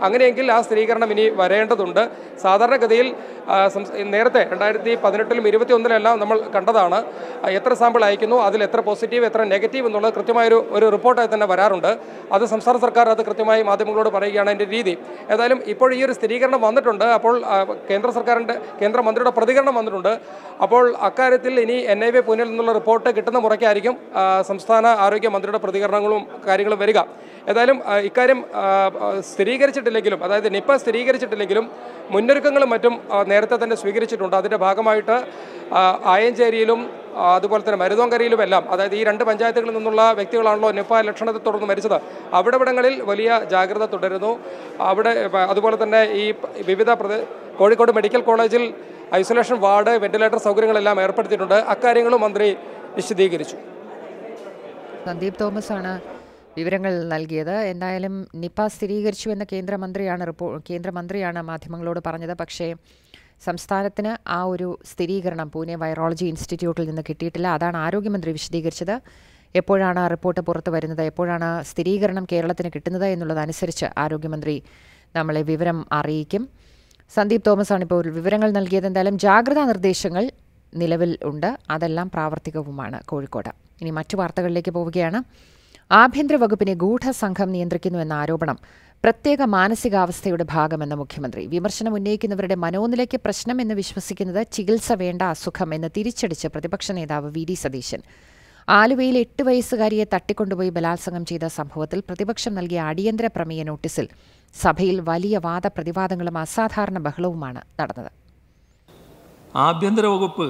അങ്ങനെയെങ്കിൽ ആ സ്ഥിരീകരണം ഇനി വരേണ്ടതുണ്ട് സാധാരണഗതിയിൽ ആ, സംസ്- നേരത്തെ രണ്ടായിരത്തി പതിനെട്ടിലും ഇരുപത്തി ഒന്നിലെല്ലാം നമ്മൾ കണ്ടതാണ് ആ, എത്ര സാമ്പിൾ അയക്കുന്നു അതിൽ എത്ര പോസിറ്റീവ് എത്ര നെഗറ്റീവ് എന്നുള്ളത് കൃത്യമായൊരു ഒരു റിപ്പോർട്ടായി തന്നെ വരാറുണ്ട് അത് സംസ്ഥാന സർക്കാർ അത് കൃത്യമായി മാധ്യമങ്ങളോട് പറയുകയാണ് അതിൻ്റെ രീതി ഏതായാലും ഇപ്പോൾ ഈ ഒരു സ്ഥിരീകരണം വന്നിട്ടുണ്ട് അപ്പോൾ ആ, കേന്ദ്ര സർക്കാരിൻ്റെ കേന്ദ്രമന്ത്രിയുടെ പ്രതികരണം വന്നിട്ടുണ്ട് അപ്പോൾ അക്കാര്യത്തിൽ ഇനി എൻ ഐ വി പൂനെയിൽ നിന്നുള്ള റിപ്പോർട്ട് കിട്ടുന്ന മുറയ്ക്കായിരിക്കും ആ, സംസ്ഥാന ആരോഗ്യമന്ത്രിയുടെ പ്രതികരണങ്ങളും കാര്യങ്ങളും വരിക ഏതായാലും ആ, ഇക്കാര്യം ആ, ആ, സ്ഥിരീകരിച്ചിട്ടില്ലെങ്കിലും അതായത് നിപ്പ സ്ഥിരീകരിച്ചിട്ടില്ലെങ്കിലും മുന്നൊരുക്കങ്ങളും മറ്റും ആ, നേരത്തെ തന്നെ സ്വീകരിച്ചിട്ടുണ്ട് അതിൻ്റെ ഭാഗമായിട്ട് ആ, ആയഞ്ചേരിയിലും ആ, അതുപോലെ തന്നെ മരുതോങ്കരയിലും എല്ലാം അതായത് ഈ രണ്ട് പഞ്ചായത്തുകളിൽ നിന്നുള്ള വ്യക്തികളാണല്ലോ നിപ്പ ലക്ഷണത്തെ തുടർന്ന് മരിച്ചത് അവിടെവിടങ്ങളിൽ വലിയ ജാഗ്രത തുടരുന്നു അവിടെ പ- അതുപോലെ തന്നെ ഈ പ- വിവിധ പ്രദേ കോഴിക്കോട് മെഡിക്കൽ കോളേജിൽ ഐസൊലേഷൻ വാർഡ് വെന്റിലേറ്റർ സൗകര്യങ്ങളെല്ലാം ഏർപ്പെടുത്തിയിട്ടുണ്ട് അക്കാര്യങ്ങളും മന്ത്രി വിശദീകരിച്ചു സന്ദീപ് തോമസ് ആണ് വിവരങ്ങൾ നൽകിയത് എന്തായാലും നിപ സ്ഥിരീകരിച്ചു എന്ന കേന്ദ്രമന്ത്രിയാണ് റിപ്പോ കേന്ദ്രമന്ത്രിയാണ് മാധ്യമങ്ങളോട് പറഞ്ഞത് പക്ഷേ സംസ്ഥാനത്തിന് ആ ഒരു സ്ഥിരീകരണം പൂനെ വൈറോളജി ഇൻസ്റ്റിറ്റ്യൂട്ടിൽ നിന്ന് കിട്ടിയിട്ടില്ല അതാണ് ആരോഗ്യമന്ത്രി വിശദീകരിച്ചത് എപ്പോഴാണ് ആ റിപ്പോർട്ട് പുറത്തു വരുന്നത് എപ്പോഴാണ് സ്ഥിരീകരണം കേരളത്തിന് കിട്ടുന്നത് എന്നുള്ളതനുസരിച്ച് ആരോഗ്യമന്ത്രി നമ്മളെ വിവരം അറിയിക്കും സന്ദീപ് തോമസ് ആണ് ഇപ്പോൾ വിവരങ്ങൾ നൽകിയത് എന്തായാലും ജാഗ്രതാ നിർദ്ദേശങ്ങൾ നിലവിൽ ഉണ്ട് അതെല്ലാം പ്രാവർത്തികവുമാണ് കോഴിക്കോട് ഇനി മറ്റു വാർത്തകളിലേക്ക് പോവുകയാണ് ആഭ്യന്തര വകുപ്പിനെ ഗൂഢസംഘം നിയന്ത്രിക്കുന്നുവെന്ന ആരോപണം പ്രത്യേക മാനസികാവസ്ഥയുടെ ഭാഗമെന്ന മുഖ്യമന്ത്രി വിമർശനം ഉന്നയിക്കുന്നവരുടെ മനോനിലയ്ക്ക് പ്രശ്നമെന്ന് വിശ്വസിക്കുന്നത് ചികിത്സ വേണ്ട അസുഖം എന്ന് തിരിച്ചടിച്ച് പ്രതിപക്ഷ നേതാവ് വി ഡി സതീശൻ ആലുവയിൽ എട്ട് വയസ്സുകാരിയെ തട്ടിക്കൊണ്ടുപോയി ബലാത്സംഗം ചെയ്ത സംഭവത്തിൽ പ്രതിപക്ഷം നൽകിയ അടിയന്തര പ്രമേയ നോട്ടീസിൽ സഭയിൽ വലിയ വാദപ്രതിവാദങ്ങളും അസാധാരണ ബഹളവുമാണ് നടന്നത് ആഭ്യന്തര വകുപ്പ്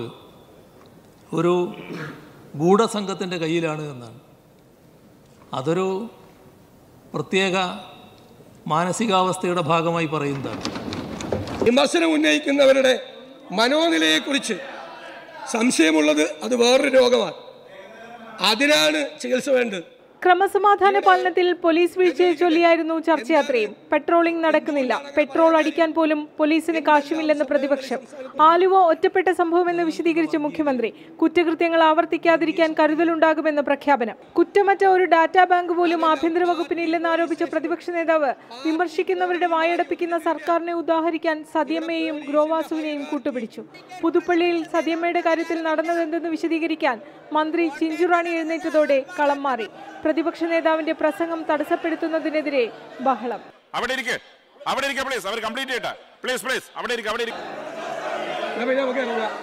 ഒരു ഗൂഢസംഘത്തിൻ്റെ കയ്യിലാണ് എന്നാണ് അതൊരു പ്രത്യേക മാനസികാവസ്ഥയുടെ ഭാഗമായി പറയുന്നതാണ് വിമർശനം ഉന്നയിക്കുന്നവരുടെ മനോനിലയെക്കുറിച്ച് സംശയമുള്ളത് അത് വേറൊരു രോഗമാണ് അതിനാണ് ചികിത്സ വേണ്ടത് ക്രമസമാധാന പാലനത്തിൽ പോലീസ് വീഴ്ചയെ ചൊല്ലിയായിരുന്നു ചർച്ചയാത്രയും പെട്രോളിംഗ് നടക്കുന്നില്ല പെട്രോൾ അടിക്കാൻ പോലും പോലീസിന് കാശുമില്ലെന്ന് പ്രതിപക്ഷം ആലുവ ഒറ്റപ്പെട്ട സംഭവമെന്ന് വിശദീകരിച്ച മുഖ്യമന്ത്രി കുറ്റകൃത്യങ്ങൾ ആവർത്തിക്കാതിരിക്കാൻ കരുതലുണ്ടാകുമെന്ന് പ്രഖ്യാപനം കുറ്റമറ്റ ഒരു ഡാറ്റാ ബാങ്ക് പോലും ആഭ്യന്തര വകുപ്പിന് ഇല്ലെന്ന് ആരോപിച്ച പ്രതിപക്ഷ നേതാവ് വിമർശിക്കുന്നവരുടെ വായടപ്പിക്കുന്ന സർക്കാരിനെ ഉദാഹരിക്കാൻ സതിയമ്മയെയും ഗ്രോവാസുവിനെയും കൂട്ടുപിടിച്ചു പുതുപ്പള്ളിയിൽ സതിയമ്മയുടെ കാര്യത്തിൽ നടന്നതെന്തെന്ന് വിശദീകരിക്കാൻ മന്ത്രി ചിഞ്ചുറാണി എഴുന്നേറ്റതോടെ കളം മാറി പ്രതിപക്ഷ നേതാവിന്റെ പ്രസംഗം തടസ്സപ്പെടുത്തുന്നതിനെതിരെ ബഹളം അവിടെ ഇരിക്ക് അവിടെ ഇരിക്കുക പ്ലീസ് അവർ കംപ്ലീറ്റ് ചെയ്യട്ടെ പ്ലീസ് പ്ലീസ് അവിടെ ഇരിക്കുക അവിടെ ഇരിക്കുക ഞാൻ പിന്നെ നമുക്ക് ഇറങ്ങാം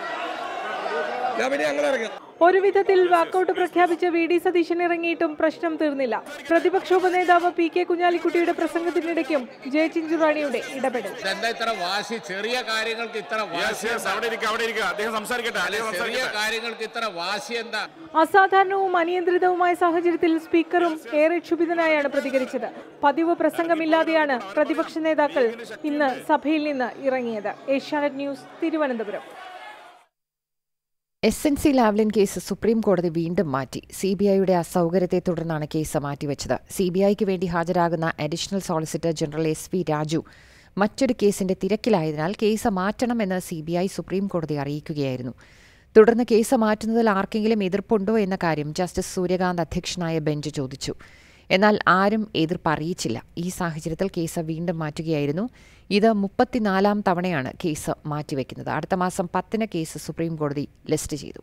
ഞാൻ പിന്നെ ഞങ്ങൾ ഇറങ്ങാം ഒരു വിധത്തിൽ വാക്കൌട്ട് പ്രഖ്യാപിച്ച വി ഡി സതീശൻ ഇറങ്ങിയിട്ടും പ്രശ്നം തീർന്നില്ല പ്രതിപക്ഷ ഉപനേതാവ് പി കെ കുഞ്ഞാലിക്കുട്ടിയുടെ പ്രസംഗത്തിനിടയ്ക്കും ജെ ചിഞ്ചുറാണിയുടെ ഇടപെടൽ എന്താ ഇത്ര വാശി ചെറിയ കാര്യങ്ങൾക്ക് ഇത്ര വാശി യെസ് അവിടെ ഇരിക്കുക അവിടെ ഇരിക്കുക അദ്ദേഹം സംസാരിക്കട്ടെ അദ്ദേഹം ചെറിയ സംസാരിക്കട്ടെ കാര്യങ്ങൾക്ക് ഇത്ര വാശി എന്താ അസാധാരണവും അനിയന്ത്രിതവുമായ സാഹചര്യത്തിൽ സ്പീക്കറും ഏറെ ക്ഷുഭിതനായാണ് പ്രതികരിച്ചത് പതിവ് പ്രസംഗമില്ലാതെയാണ് പ്രതിപക്ഷ നേതാക്കൾ ഇന്ന് സഭയിൽ നിന്ന് ഇറങ്ങിയത് Asianet news Thiruvananthapuram S N C Lavalin case supreme കോടതി വീണ്ടും മാറ്റി സി ബി ഐയുടെ അസൗകര്യത്തെ തുടർന്നാണ് കേസ് മാറ്റിവെച്ചത് സി ബി ഐക്ക് വേണ്ടി ഹാജരാകുന്ന additional solicitor general S V Raju മറ്റൊരു കേസിന്റെ തിരക്കിലായതിനാൽ കേസ് മാറ്റണമെന്ന് സി ബി ഐ സുപ്രീം കോടതി അറിയിക്കുകയായിരുന്നു തുടർന്ന് കേസ് മാറ്റുന്നതിൽ ആർക്കെങ്കിലും എതിർപ്പുണ്ടോ എന്ന കാര്യം ജസ്റ്റിസ് സൂര്യകാന്ത് അധ്യക്ഷനായ ബെഞ്ച് ചോദിച്ചു എന്നാൽ ആരും എതിർപ്പ് അറിയിച്ചില്ല ഈ സാഹചര്യത്തിൽ കേസ് വീണ്ടും മാറ്റുകയായിരുന്നു ഇത് മുപ്പത്തിനാലാം തവണയാണ് കേസ് മാറ്റിവെക്കുന്നത് അടുത്ത മാസം പത്തിന് കേസ് സുപ്രീം കോടതി ലിസ്റ്റ് ചെയ്തു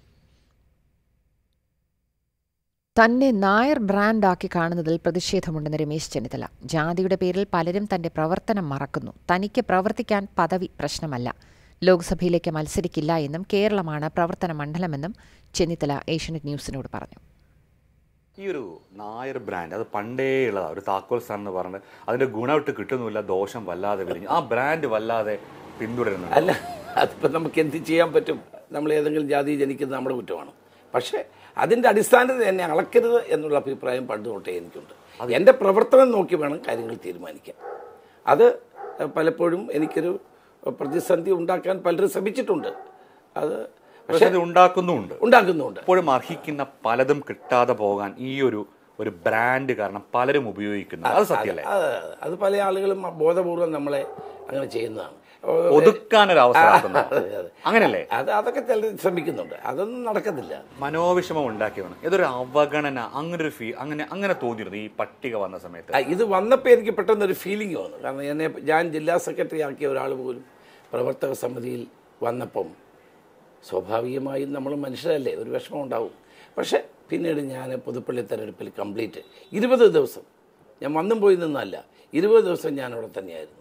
തന്നെ നായർ ബ്രാൻഡാക്കി കാണുന്നതിൽ പ്രതിഷേധമുണ്ടെന്ന് രമേശ് ചെന്നിത്തല ജാതിയുടെ പേരിൽ പലരും തന്റെ പ്രവർത്തനം മറക്കുന്നു തനിക്ക് പ്രവർത്തിക്കാൻ പദവി പ്രശ്നമല്ല ലോക്സഭയിലേക്ക് മത്സരിക്കില്ല എന്നും കേരളമാണ് പ്രവർത്തന മണ്ഡലമെന്നും ചെന്നിത്തല ഏഷ്യനെറ്റ് ന്യൂസിനോട് പറഞ്ഞു ഈ ഒരു നായർ ബ്രാൻഡ് അത് പണ്ടേ ഉള്ളതാ ഒരു താക്കോൽ സ്ഥാനം എന്ന് പറഞ്ഞ് അതിന്റെ ഗുണമിട്ട് കിട്ടുന്നില്ല ദോഷം വല്ലാതെ വിരിഞ്ഞു ആ ബ്രാൻഡ് വല്ലാതെ പിന്തുടരുന്നുണ്ട് അല്ല അതിപ്പോൾ നമുക്ക് എന്ത് ചെയ്യാൻ പറ്റും നമ്മൾ ഏതെങ്കിലും ജാതി ജനിക്കുന്നത് നമ്മുടെ കുറ്റമാണ് പക്ഷേ അതിൻ്റെ അടിസ്ഥാനത്തിൽ എന്നെ അളക്കരുത് എന്നുള്ള അഭിപ്രായം പണ്ട് തൊട്ടേ എനിക്കുണ്ട് എൻ്റെ പ്രവർത്തനം നോക്കി വേണം കാര്യങ്ങൾ തീരുമാനിക്കാൻ അത് പലപ്പോഴും എനിക്കൊരു പ്രതിസന്ധി ഉണ്ടാക്കാൻ പലരും ശ്രമിച്ചിട്ടുണ്ട് അത് പക്ഷെ അത് ഉണ്ടാക്കുന്നുമുണ്ട് ഉണ്ടാക്കുന്നുമുണ്ട് ഇപ്പോഴും അർഹിക്കുന്ന പലതും കിട്ടാതെ പോകാൻ ഈ ഒരു ഒരു ബ്രാൻഡ് കാരണം പലരും ഉപയോഗിക്കുന്നു അത് സത്യമല്ലേ അത് അത് പല ആളുകളും ബോധപൂർവം നമ്മളെ അങ്ങനെ ചെയ്യുന്നതാണ് ഒതുക്കാൻ ഒരു അവസരം ആ, ആക്കുന്നത്. അതെ, അതെ. അങ്ങനല്ലേ അത് അതൊക്കെ ചിലർ ശ്രമിക്കുന്നുണ്ട് അതൊന്നും നടക്കത്തില്ല മനോവിഷമം ഉണ്ടാക്കിയതാണ് ഇതൊരു അവഗണന അങ്ങനെ ഒരു ഫീ അങ്ങനെ അങ്ങനെ തോന്നിയിരുന്നു ഈ പട്ടിക വന്ന സമയത്ത് ആ, ഇത് വന്നപ്പോൾ എനിക്ക് പെട്ടെന്ന് ഒരു ഫീലിംഗ് വന്നു കാരണം എന്നെ ഞാൻ ജില്ലാ സെക്രട്ടറി ആക്കിയ ഒരാൾ പോലും പ്രവർത്തക സമിതിയിൽ വന്നപ്പം സ്വാഭാവികമായും നമ്മൾ മനുഷ്യരല്ലേ ഒരു വിഷമം ഉണ്ടാവും പക്ഷേ പിന്നീട് ഞാൻ പുതുപ്പള്ളി തെരഞ്ഞെടുപ്പിൽ കംപ്ലീറ്റ് ഇരുപത് ദിവസം ഞാൻ വന്നും പോയി നിന്നല്ല ഇരുപത് ദിവസം ഞാൻ അവിടെ തന്നെയായിരുന്നു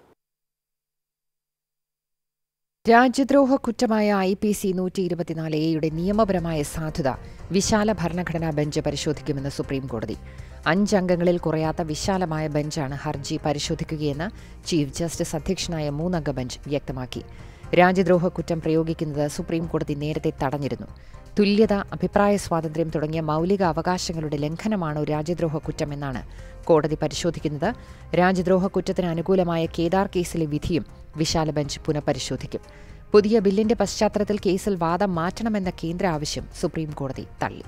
രാജ്യദ്രോഹ കുറ്റമായ ഐ പി സി നൂറ്റി ഇരുപത്തിനാല് എയുടെ നിയമപരമായ സാധുത വിശാല ഭരണഘടനാ ബെഞ്ച് പരിശോധിക്കുമെന്ന് സുപ്രീം കോടതി അഞ്ചംഗങ്ങളിൽ കുറയാത്ത വിശാലമായ ബെഞ്ചാണ് ഹർജി പരിശോധിക്കുകയെന്ന് ചീഫ് ജസ്റ്റിസ് അധ്യക്ഷനായ മൂന്നംഗ ബെഞ്ച് വ്യക്തമാക്കി രാജ്യദ്രോഹ കുറ്റം പ്രയോഗിക്കുന്നത് സുപ്രീം കോടതി നേരത്തെ തടഞ്ഞിരുന്നു തുല്യത അഭിപ്രായ സ്വാതന്ത്ര്യം തുടങ്ങിയ മൗലിക അവകാശങ്ങളുടെ ലംഘനമാണോ രാജ്യദ്രോഹ കുറ്റമെന്നാണ് കോടതി പരിശോധിക്കുന്നത് രാജ്യദ്രോഹ കുറ്റത്തിന് അനുകൂലമായ കേദാർ കേസിലെ വിധിയും വിശാല ബെഞ്ച് പുനഃപരിശോധിക്കും പുതിയ ബില്ലിന്റെ പശ്ചാത്തലത്തിൽ കേസിൽ വാദം മാറ്റണമെന്ന കേന്ദ്ര ആവശ്യം സുപ്രീം കോടതി തള്ളി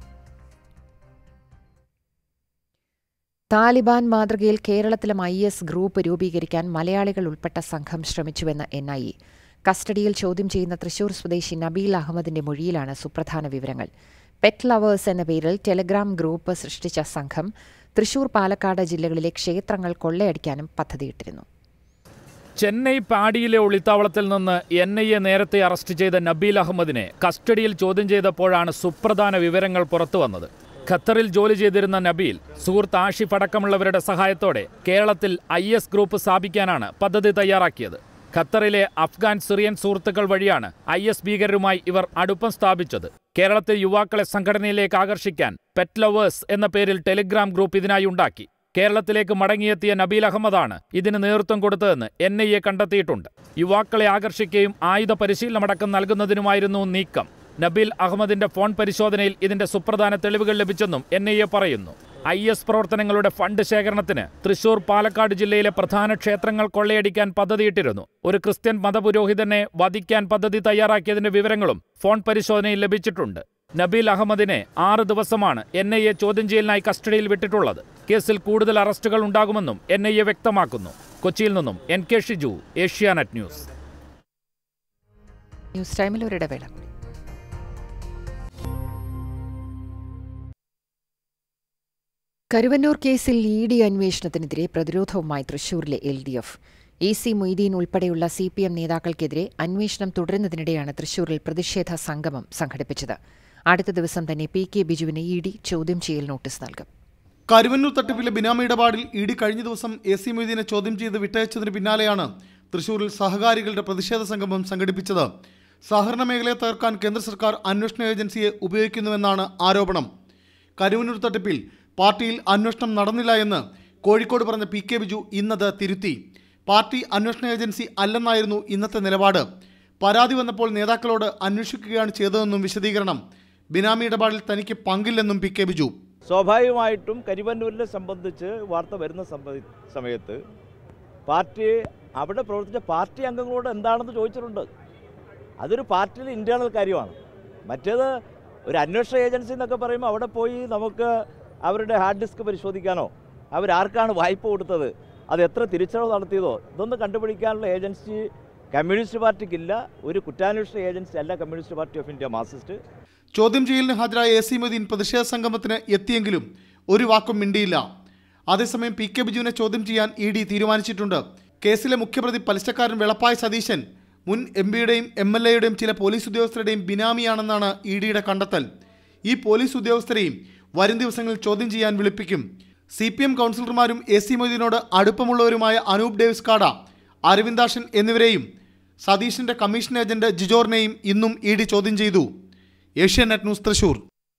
താലിബാൻ മാതൃകയിൽ കേരളത്തിലും ഐ എസ് ഗ്രൂപ്പ് രൂപീകരിക്കാൻ മലയാളികൾ ഉൾപ്പെട്ട സംഘം ശ്രമിച്ചുവെന്ന് എൻ ഐ എ കസ്റ്റഡിയിൽ ചോദ്യം ചെയ്യുന്ന തൃശൂർ സ്വദേശി നബീൽ അഹമ്മദിന്റെ മൊഴിയിലാണ് സുപ്രധാന വിവരങ്ങൾ പെറ്റ് ലവേഴ്സ് എന്ന പേരിൽ ടെലഗ്രാം ഗ്രൂപ്പ് സൃഷ്ടിച്ച സംഘം തൃശൂർ പാലക്കാട് ജില്ലകളിലെ ക്ഷേത്രങ്ങൾ കൊള്ളയടിക്കാനും പദ്ധതിയിട്ടിരുന്നു ചെന്നൈ പാടിയിലെ ഒളിത്താവളത്തിൽ നിന്ന് എൻ ഐ എ നേരത്തെ അറസ്റ്റ് ചെയ്ത നബീൽ അഹമ്മദിനെ കസ്റ്റഡിയിൽ ചോദ്യം ചെയ്തപ്പോഴാണ് സുപ്രധാന വിവരങ്ങൾ പുറത്തുവന്നത് ഖത്തറിൽ ജോലി ചെയ്തിരുന്ന നബീൽ സുഹൃത്ത് ആഷിഫ് അടക്കമുള്ളവരുടെ സഹായത്തോടെ കേരളത്തിൽ ഐ എസ് ഗ്രൂപ്പ് സ്ഥാപിക്കാനാണ് പദ്ധതി തയ്യാറാക്കിയത് ഖത്തറിലെ അഫ്ഗാൻ സിറിയൻ സുഹൃത്തുക്കൾ വഴിയാണ് ഐ എസ് ഭീകരരുമായി ഇവർ അടുപ്പം സ്ഥാപിച്ചത് കേരളത്തിൽ യുവാക്കളെ സംഘടനയിലേക്ക് ആകർഷിക്കാൻ പെറ്റ് ലവേഴ്സ് എന്ന പേരിൽ ടെലിഗ്രാം ഗ്രൂപ്പ് ഇതിനായി ഉണ്ടാക്കി കേരളത്തിലേക്ക് മടങ്ങിയെത്തിയ നബീൽ അഹമ്മദാണ് ഇതിന് നേതൃത്വം കൊടുത്തതെന്ന് എൻ ഐ എ കണ്ടെത്തിയിട്ടുണ്ട് യുവാക്കളെ ആകർഷിക്കുകയും ആയുധ പരിശീലനമടക്കം നൽകുന്നതിനുമായിരുന്നു നീക്കം നബീൽ അഹമ്മദിന്റെ ഫോൺ പരിശോധനയിൽ ഇതിന്റെ സുപ്രധാന തെളിവുകൾ ലഭിച്ചെന്നും എൻ ഐ എ പറയുന്നു ഐ എസ് പ്രവർത്തനങ്ങളുടെ ഫണ്ട് ശേഖരണത്തിന് തൃശൂർ പാലക്കാട് ജില്ലയിലെ പ്രധാന ക്ഷേത്രങ്ങൾ കൊള്ളയടിക്കാൻ പദ്ധതിയിട്ടിരുന്നു ഒരു ക്രിസ്ത്യൻ മതപുരോഹിതനെ വധിക്കാൻ പദ്ധതി തയ്യാറാക്കിയതിന്റെ വിവരങ്ങളും ഫോൺ പരിശോധനയിൽ ലഭിച്ചിട്ടുണ്ട് നബീൽ അഹമ്മദിനെ ആറ് ദിവസമാണ് എൻ ഐ എ ചോദ്യം ചെയ്യലിനായി കസ്റ്റഡിയിൽ വിട്ടിട്ടുള്ളത് കേസിൽ കൂടുതൽ അറസ്റ്റുകൾ ഉണ്ടാകുമെന്നും എൻ ഐ എ വ്യക്തമാക്കുന്നു കൊച്ചിയിൽ നിന്നും N K Shiju Asianet news news ടൈമിൽ ഒരിടവേള കരുവന്നൂർ കേസിൽ ഇ ഡി അന്വേഷണത്തിനെതിരെ പ്രതിരോധവുമായി തൃശൂരിലെ L D F A C Moideen ഉൾപ്പെടെയുള്ള സി പി എം നേതാക്കൾക്കെതിരെ അന്വേഷണം തുടരുന്നതിനിടെയാണ് തൃശൂരിൽ പ്രതിഷേധ സംഗമം സംഘടിപ്പിച്ചത് അടുത്ത ദിവസം തന്നെ പി കെ ബിജുവിന് ഇ ഡി ചോദ്യം ചെയ്യൽ നോട്ടീസ് നൽകും കരുവന്നൂർ തട്ടിപ്പിലെ ബിനാമി ഇടപാടിൽ ഇ ഡി കഴിഞ്ഞ ദിവസം എ സി മൊയ്തീനെ ചോദ്യം ചെയ്ത് വിട്ടയച്ചതിന് പിന്നാലെയാണ് തൃശൂരിൽ സഹകാരികളുടെ പ്രതിഷേധ സംഗമം സംഘടിപ്പിച്ചത് സഹകരണ മേഖലയെ തകർക്കാൻ കേന്ദ്ര സർക്കാർ അന്വേഷണ ഏജൻസിയെ ഉപയോഗിക്കുന്നുവെന്നാണ് ആരോപണം കരുവന്നൂർ തട്ടിപ്പിൽ പാർട്ടിയിൽ അന്വേഷണം നടന്നില്ല എന്ന് കോഴിക്കോട് പറഞ്ഞ പി കെ ബിജു ഇന്നത് തിരുത്തി പാർട്ടി അന്വേഷണ ഏജൻസി അല്ലെന്നായിരുന്നു ഇന്നത്തെ നിലപാട് പരാതി വന്നപ്പോൾ നേതാക്കളോട് അന്വേഷിക്കുകയാണ് ചെയ്തതെന്നും വിശദീകരണം ബിനാമി ഇടപാടിൽ തനിക്ക് പങ്കില്ലെന്നും പി കെ ബിജു സ്വാഭാവികമായിട്ടും കരിവന്നൂരിനെ സംബന്ധിച്ച് വാർത്ത വരുന്ന സംബ- സമയത്ത് പാർട്ടി അവിടെ പ്രവർത്തിച്ച പാർട്ടി അംഗങ്ങളോട് എന്താണെന്ന് ചോദിച്ചിട്ടുണ്ട് അതൊരു പാർട്ടിയിലെ ഇൻറ്റേർണൽ കാര്യമാണ് മറ്റേത് ഒരു അന്വേഷണ ഏജൻസി എന്നൊക്കെ പറയുമ്പോൾ അവിടെ പോയി നമുക്ക് അവരുടെ ഹാർഡ് ഡിസ്ക് പരിശോധിക്കാനോ അവരാർക്കാണ് വായ്പ കൊടുത്തത് അത് എത്ര തിരിച്ചടവ് നടത്തിയതോ ഇതൊന്നും കണ്ടുപിടിക്കാനുള്ള ഏജൻസി കമ്മ്യൂണിസ്റ്റ് പാർട്ടിക്കില്ല ഒരു കുറ്റാന്വേഷണ ഏജൻസി അല്ല Communist Party of India Marxist ചോദ്യം ചെയ്യലിന് ഹാജരായ എ സി മൊയ്തീൻ പ്രതിഷേധ സംഗമത്തിന് എത്തിയെങ്കിലും ഒരു വാക്കും മിണ്ടിയില്ല അതേസമയം പി കെ ബിജുവിനെ ചോദ്യം ചെയ്യാൻ ഇ ഡി തീരുമാനിച്ചിട്ടുണ്ട് കേസിലെ മുഖ്യപ്രതി പലിശക്കാരൻ വെളപ്പായ സതീശൻ മുൻ എം പിയുടെയും എം എൽ എയുടെയും ചില പോലീസ് ഉദ്യോഗസ്ഥരുടെയും ബിനാമിയാണെന്നാണ് ഇ ഡിയുടെ കണ്ടെത്തൽ ഈ പോലീസ് ഉദ്യോഗസ്ഥരെയും വരും ദിവസങ്ങളിൽ ചോദ്യം ചെയ്യാൻ വിളിപ്പിക്കും സി പി എം കൗൺസിലർമാരും എ സി മൊയ്തീനോട് അടുപ്പമുള്ളവരുമായ അനൂപ് ഡേവിസ് കാട അരവിന്ദാഷൻ എന്നിവരെയും സതീഷിന്റെ കമ്മീഷൻ ഏജന്റ് ജിജോറിനെയും ഇന്നും ഇ ഡി ചോദ്യം ചെയ്തു ഏഷ്യാനെറ്റ് ന്യൂസ് തൃശൂർ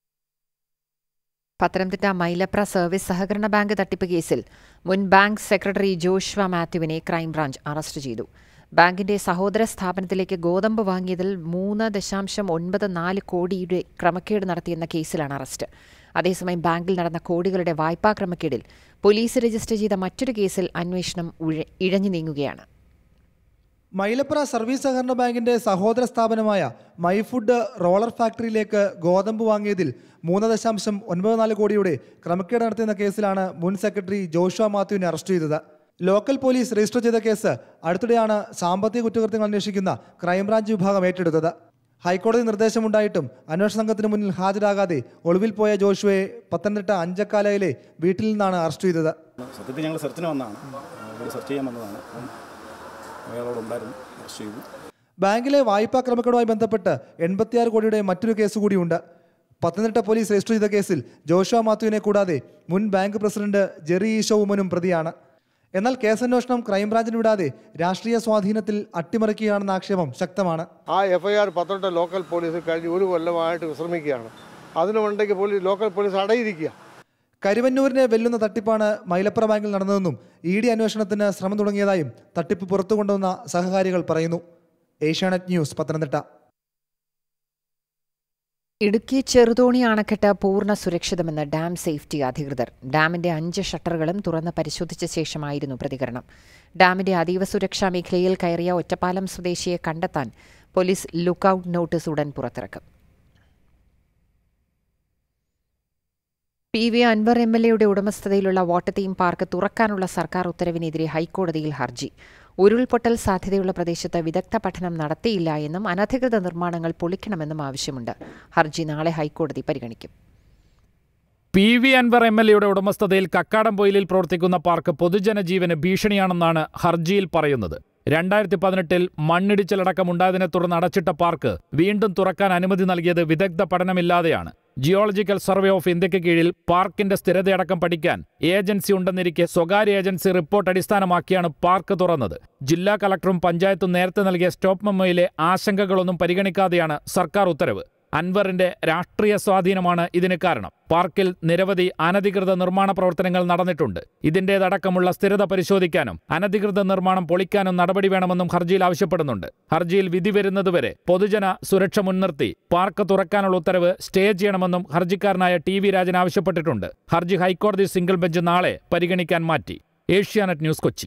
പത്തനംതിട്ട മൈലപ്ര സർവീസ് സഹകരണ ബാങ്ക് തട്ടിപ്പ് കേസിൽ മുൻ ബാങ്ക് സെക്രട്ടറി ജോഷ്വ മാത്യുവിനെ ക്രൈംബ്രാഞ്ച് അറസ്റ്റ് ചെയ്തു ബാങ്കിന്റെ സഹോദര സ്ഥാപനത്തിലേക്ക് ഗോതമ്പ് വാങ്ങിയതിൽ മൂന്ന് ദശാംശം ഒൻപത് നാല് കോടിയുടെ ക്രമക്കേട് നടത്തിയെന്ന കേസിലാണ് അറസ്റ്റ് അതേസമയം ബാങ്കിൽ നടന്ന കോടികളുടെ വായ്പാ ക്രമക്കേടിൽ പോലീസ് രജിസ്റ്റർ ചെയ്ത മറ്റൊരു കേസിൽ അന്വേഷണം ഉഴ- ഇഴഞ്ഞു നീങ്ങുകയാണ് മൈലപ്ര സർവീസ് സഹകരണ ബാങ്കിന്റെ സഹോദര സ്ഥാപനമായ മൈഫുഡ് റോളർ ഫാക്ടറിയിലേക്ക് ഗോതമ്പ് വാങ്ങിയതിൽ മൂന്ന് ദശാംശം ഒൻപത് നാല് കോടിയുടെ ക്രമക്കേട് നടത്തിയെന്ന കേസിലാണ് മുൻ സെക്രട്ടറി ജോഷുവ മാത്യുവിനെ അറസ്റ്റ് ചെയ്തത് ലോക്കൽ പോലീസ് രജിസ്റ്റർ ചെയ്ത കേസ് അടുത്തിടെയാണ് സാമ്പത്തിക കുറ്റകൃത്യങ്ങൾ അന്വേഷിക്കുന്ന ക്രൈംബ്രാഞ്ച് വിഭാഗം ഏറ്റെടുത്തത് ഹൈക്കോടതി നിർദ്ദേശമുണ്ടായിട്ടും അന്വേഷണ സംഘത്തിന് മുന്നിൽ ഹാജരാകാതെ ഒളിവിൽ പോയ ജോഷുവയെ പത്തനംതിട്ട അഞ്ചക്കാലയിലെ വീട്ടിൽ നിന്നാണ് അറസ്റ്റ് ചെയ്തത് സത്യത്തിൽ ഞങ്ങൾ സെർച്ചിന് വന്നതാണ് ഇവിടെ സെർച്ച് ചെയ്യാൻ വന്നതാണ് അപ്പം അയാളോട് ഉണ്ടായിരുന്നു അറസ്റ്റ് ചെയ്തു ബാങ്കിലെ വായ്പാ ക്രമക്കേടുമായി ബന്ധപ്പെട്ട് എൺപത്തിയാറ് കോടിയുടെ മറ്റൊരു കേസ് കൂടിയുണ്ട് പത്തനംതിട്ട പോലീസ് രജിസ്റ്റർ ചെയ്ത കേസിൽ ജോഷുവ മാത്യുവിനെ കൂടാതെ മുൻ ബാങ്ക് പ്രസിഡന്റ് ജെറി ഈശോ ഉമ്മനും പ്രതിയാണ് എന്നാൽ കേസന്വേഷണം ക്രൈംബ്രാഞ്ചിന് വിടാതെ രാഷ്ട്രീയ സ്വാധീനത്തിൽ അട്ടിമറിക്കുകയാണെന്ന ആക്ഷേപം ശക്തമാണ് ആ F I R Pathanamthitta local police കഴിഞ്ഞ് ഒരു കൊല്ലമായിട്ട് വിശ്രമിക്കുകയാണ് അതിനുമുണ്ടെങ്കിൽ പോലീസ് ലോക്കൽ പോലീസ് അടയിരിക്കുക കരുവന്നൂരിനെ വെല്ലുന്ന തട്ടിപ്പാണ് മൈലപ്പുറ ബാങ്കിൽ നടന്നതെന്നും ഇ ഡി അന്വേഷണത്തിന് ശ്രമം തുടങ്ങിയതായും തട്ടിപ്പ് പുറത്തു കൊണ്ടുവന്ന സഹകാരികൾ പറയുന്നു ഏഷ്യാനെറ്റ് ന്യൂസ് പത്തനംതിട്ട ഇടുക്കി ചെറുതോണി അണക്കെട്ട് പൂർണ്ണ സുരക്ഷിതമെന്ന് ഡാം സേഫ്റ്റി അധികൃതർ ഡാമിന്റെ അഞ്ച് ഷട്ടറുകളും തുറന്ന് പരിശോധിച്ച ശേഷമായിരുന്നു പ്രതികരണം ഡാമിന്റെ അതീവ സുരക്ഷാ മേഖലയിൽ കയറിയ ഒറ്റപ്പാലം സ്വദേശിയെ കണ്ടെത്താൻ പോലീസ് ലുക്കൌട്ട് നോട്ടീസ് ഉടൻ പുറത്തിറക്കും P V Anvar M L എയുടെ ഉടമസ്ഥതയിലുള്ള വാട്ടർ തീം പാർക്ക് തുറക്കാനുള്ള സർക്കാർ ഉത്തരവിനെതിരെ ഹൈക്കോടതിയിൽ ഹർജി ഉരുൾപൊട്ടൽ സാധ്യതയുള്ള പ്രദേശത്ത് വിദഗ്ധ പഠനം നടത്തിയില്ല എന്നും അനധികൃത നിർമ്മാണങ്ങൾ പൊളിക്കണമെന്നും ആവശ്യമുണ്ട് ഹർജി നാളെ ഹൈക്കോടതി പരിഗണിക്കും P V Anvar M L എയുടെ ഉടമസ്ഥതയിൽ കക്കാടംപൊയിലിൽ പ്രവർത്തിക്കുന്ന പാർക്ക് പൊതുജനജീവന് ഭീഷണിയാണെന്നാണ് ഹർജിയിൽ പറയുന്നത് രണ്ടായിരത്തി പതിനെട്ടിൽ മണ്ണിടിച്ചിലടക്കമുണ്ടായതിനെ തുടർന്ന് അടച്ചിട്ട പാർക്ക് വീണ്ടും തുറക്കാൻ അനുമതി നൽകിയത് വിദഗ്ധ പഠനമില്ലാതെയാണ് ജിയോളജിക്കൽ സർവേ ഓഫ് ഇന്ത്യക്ക് കീഴിൽ പാർക്കിന്റെ സ്ഥിരതയടക്കം പഠിക്കാൻ ഏജൻസി ഉണ്ടെന്നിരിക്കെ സ്വകാര്യ ഏജൻസി റിപ്പോർട്ട് അടിസ്ഥാനമാക്കിയാണ് പാർക്ക് തുറന്നത് ജില്ലാ കളക്ടറും പഞ്ചായത്തും നേരത്തെ നൽകിയ സ്റ്റോപ്പ് മെമ്മോയിലെ ആശങ്കകളൊന്നും പരിഗണിക്കാതെയാണ് സർക്കാർ ഉത്തരവ് അൻവറിന്റെ രാഷ്ട്രീയ സ്വാധീനമാണ് ഇതിന് കാരണം പാർക്കിൽ നിരവധി അനധികൃത നിർമ്മാണ പ്രവർത്തനങ്ങൾ നടന്നിട്ടുണ്ട് ഇതിന്റേതടക്കമുള്ള സ്ഥിരത പരിശോധിക്കാനും അനധികൃത നിർമ്മാണം പൊളിക്കാനും നടപടി വേണമെന്നും ഹർജിയിൽ ആവശ്യപ്പെടുന്നുണ്ട് ഹർജിയിൽ വിധി വരുന്നതുവരെ പൊതുജന സുരക്ഷ മുൻനിർത്തി പാർക്ക് തുറക്കാനുള്ള ഉത്തരവ് സ്റ്റേ ചെയ്യണമെന്നും ഹർജിക്കാരനായ ടി വി രാജൻ ആവശ്യപ്പെട്ടിട്ടുണ്ട് ഹർജി ഹൈക്കോടതി സിംഗിൾ ബെഞ്ച് നാളെ പരിഗണിക്കാൻ മാറ്റി ഏഷ്യാനെറ്റ് ന്യൂസ് കൊച്ചി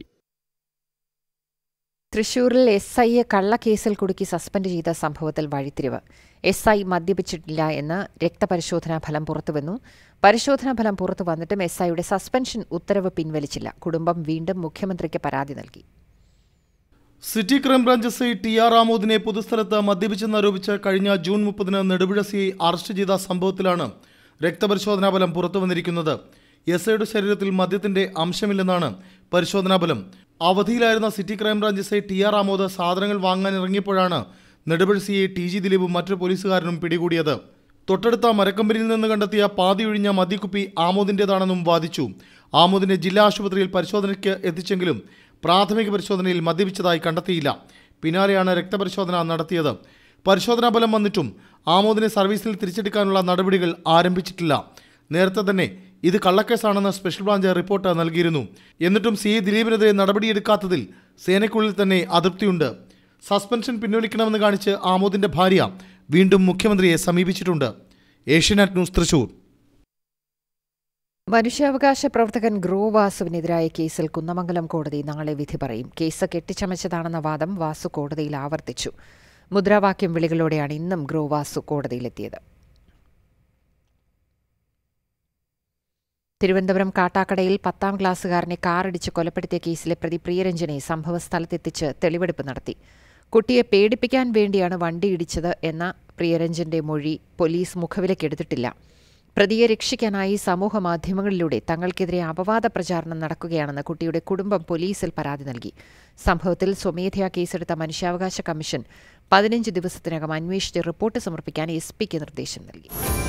തൃശൂരിൽ എസ് ഐയെ കള്ളക്കേസിൽ കുടുക്കി സസ്പെൻഡ് ചെയ്ത സംഭവത്തിൽ വഴിത്തിരിവ് എസ് ഐ മദ്യപിച്ചിട്ടില്ല എന്ന് രക്തപരിശോധനാ ഫലം പുറത്തുവന്നു പരിശോധനാ ഫലം പുറത്തു വന്നിട്ടും എസ് ഐയുടെ സസ്പെൻഷൻ ഉത്തരവ് പിൻവലിച്ചില്ല കുടുംബം വീണ്ടും മുഖ്യമന്ത്രിക്ക് പരാതി നൽകി city crime branch S I T R ആമോദിനെ പൊതുസ്ഥലത്ത് മദ്യപിച്ചെന്നാരോപിച്ച് കഴിഞ്ഞ ജൂൺ മുപ്പതിന് നെടുപുഴ സി ഐ അറസ്റ്റ് ചെയ്ത സംഭവത്തിലാണ് രക്തപരിശോധനാ ഫലം പുറത്തു വന്നിരിക്കുന്നത് എസ് ഐയുടെ ശരീരത്തിൽ മദ്യത്തിന്റെ അംശമില്ലെന്നാണ് പരിശോധനാ ഫലം അവധിയിലായിരുന്ന city crime branch S I T R Amod സാധനങ്ങൾ വാങ്ങാൻ ഇറങ്ങിയപ്പോഴാണ് Nedupuzha C I T G ദിലീപും മറ്റൊരു പോലീസുകാരനും പിടികൂടിയത് തൊട്ടടുത്ത മരക്കമ്പനിയിൽ നിന്ന് കണ്ടെത്തിയ പാതി ഒഴിഞ്ഞ മദ്യക്കുപ്പി ആമോദിൻ്റെതാണെന്നും വാദിച്ചു ആമോദിനെ ജില്ലാ ആശുപത്രിയിൽ പരിശോധനയ്ക്ക് എത്തിച്ചെങ്കിലും പ്രാഥമിക പരിശോധനയിൽ മദ്യപിച്ചതായി കണ്ടെത്തിയില്ല പിന്നാലെയാണ് രക്തപരിശോധന നടത്തിയത് പരിശോധനാ ഫലം വന്നിട്ടും ആമോദിനെ സർവീസിൽ തിരിച്ചെടുക്കാനുള്ള നടപടികൾ ആരംഭിച്ചിട്ടില്ല നേരത്തെ തന്നെ ഇത് കള്ളക്കേസാണെന്ന് സ്പെഷ്യൽ ബ്രാഞ്ച് റിപ്പോർട്ട് നൽകിയിരുന്നു എന്നിട്ടും സി ദിലീപിനെതിരെ നടപടിയെടുക്കാത്തതിൽ സേനയ്ക്കുള്ളിൽ തന്നെ അതൃപ്തിയുണ്ട് സസ്പെൻഷൻ പിൻവലിക്കണമെന്ന് കാണിച്ച് ആമോദിന്റെ ഭാര്യ വീണ്ടും മുഖ്യമന്ത്രിയെ സമീപിച്ചിട്ടുണ്ട് ഏഷ്യനെറ്റ് ന്യൂസ് തൃശൂർ മനുഷ്യാവകാശ പ്രവർത്തകൻ ഗ്രോ വാസുവിനെതിരായ കേസിൽ കുന്നമംഗലം കോടതി നാളെ വിധി പറയും കേസ് കെട്ടിച്ചമച്ചതാണെന്ന വാദം വാസു കോടതിയിൽ ആവർത്തിച്ചു മുദ്രാവാക്യം വിളികളോടെയാണ് ഇന്നും ഗ്രോ വാസു കോടതിയിലെത്തിയത് തിരുവനന്തപുരം കാട്ടാക്കടയിൽ പത്താം ക്ലാസ്സുകാരനെ കാറിടിച്ച് കൊലപ്പെടുത്തിയ കേസിലെ പ്രതി പ്രിയരഞ്ജനെ സംഭവസ്ഥലത്തെത്തിച്ച് തെളിവെടുപ്പ് നടത്തി കുട്ടിയെ പേടിപ്പിക്കാൻ വേണ്ടിയാണ് വണ്ടി ഇടിച്ചത് എന്ന പ്രിയരഞ്ജന്റെ മൊഴി പോലീസ് മുഖവിലക്കെടുത്തിട്ടില്ല പ്രതിയെ രക്ഷിക്കാനായി സമൂഹ മാധ്യമങ്ങളിലൂടെ തങ്ങൾക്കെതിരെ അപവാദ പ്രചാരണം നടക്കുകയാണെന്ന് കുട്ടിയുടെ കുടുംബം പോലീസിൽ പരാതി നൽകി സംഭവത്തിൽ സ്വമേധയാ കേസെടുത്ത മനുഷ്യാവകാശ കമ്മീഷൻ പതിനഞ്ച് ദിവസത്തിനകം അന്വേഷിച്ച് റിപ്പോർട്ട് സമർപ്പിക്കാൻ എസ് പിക്ക് നിർദ്ദേശം നൽകി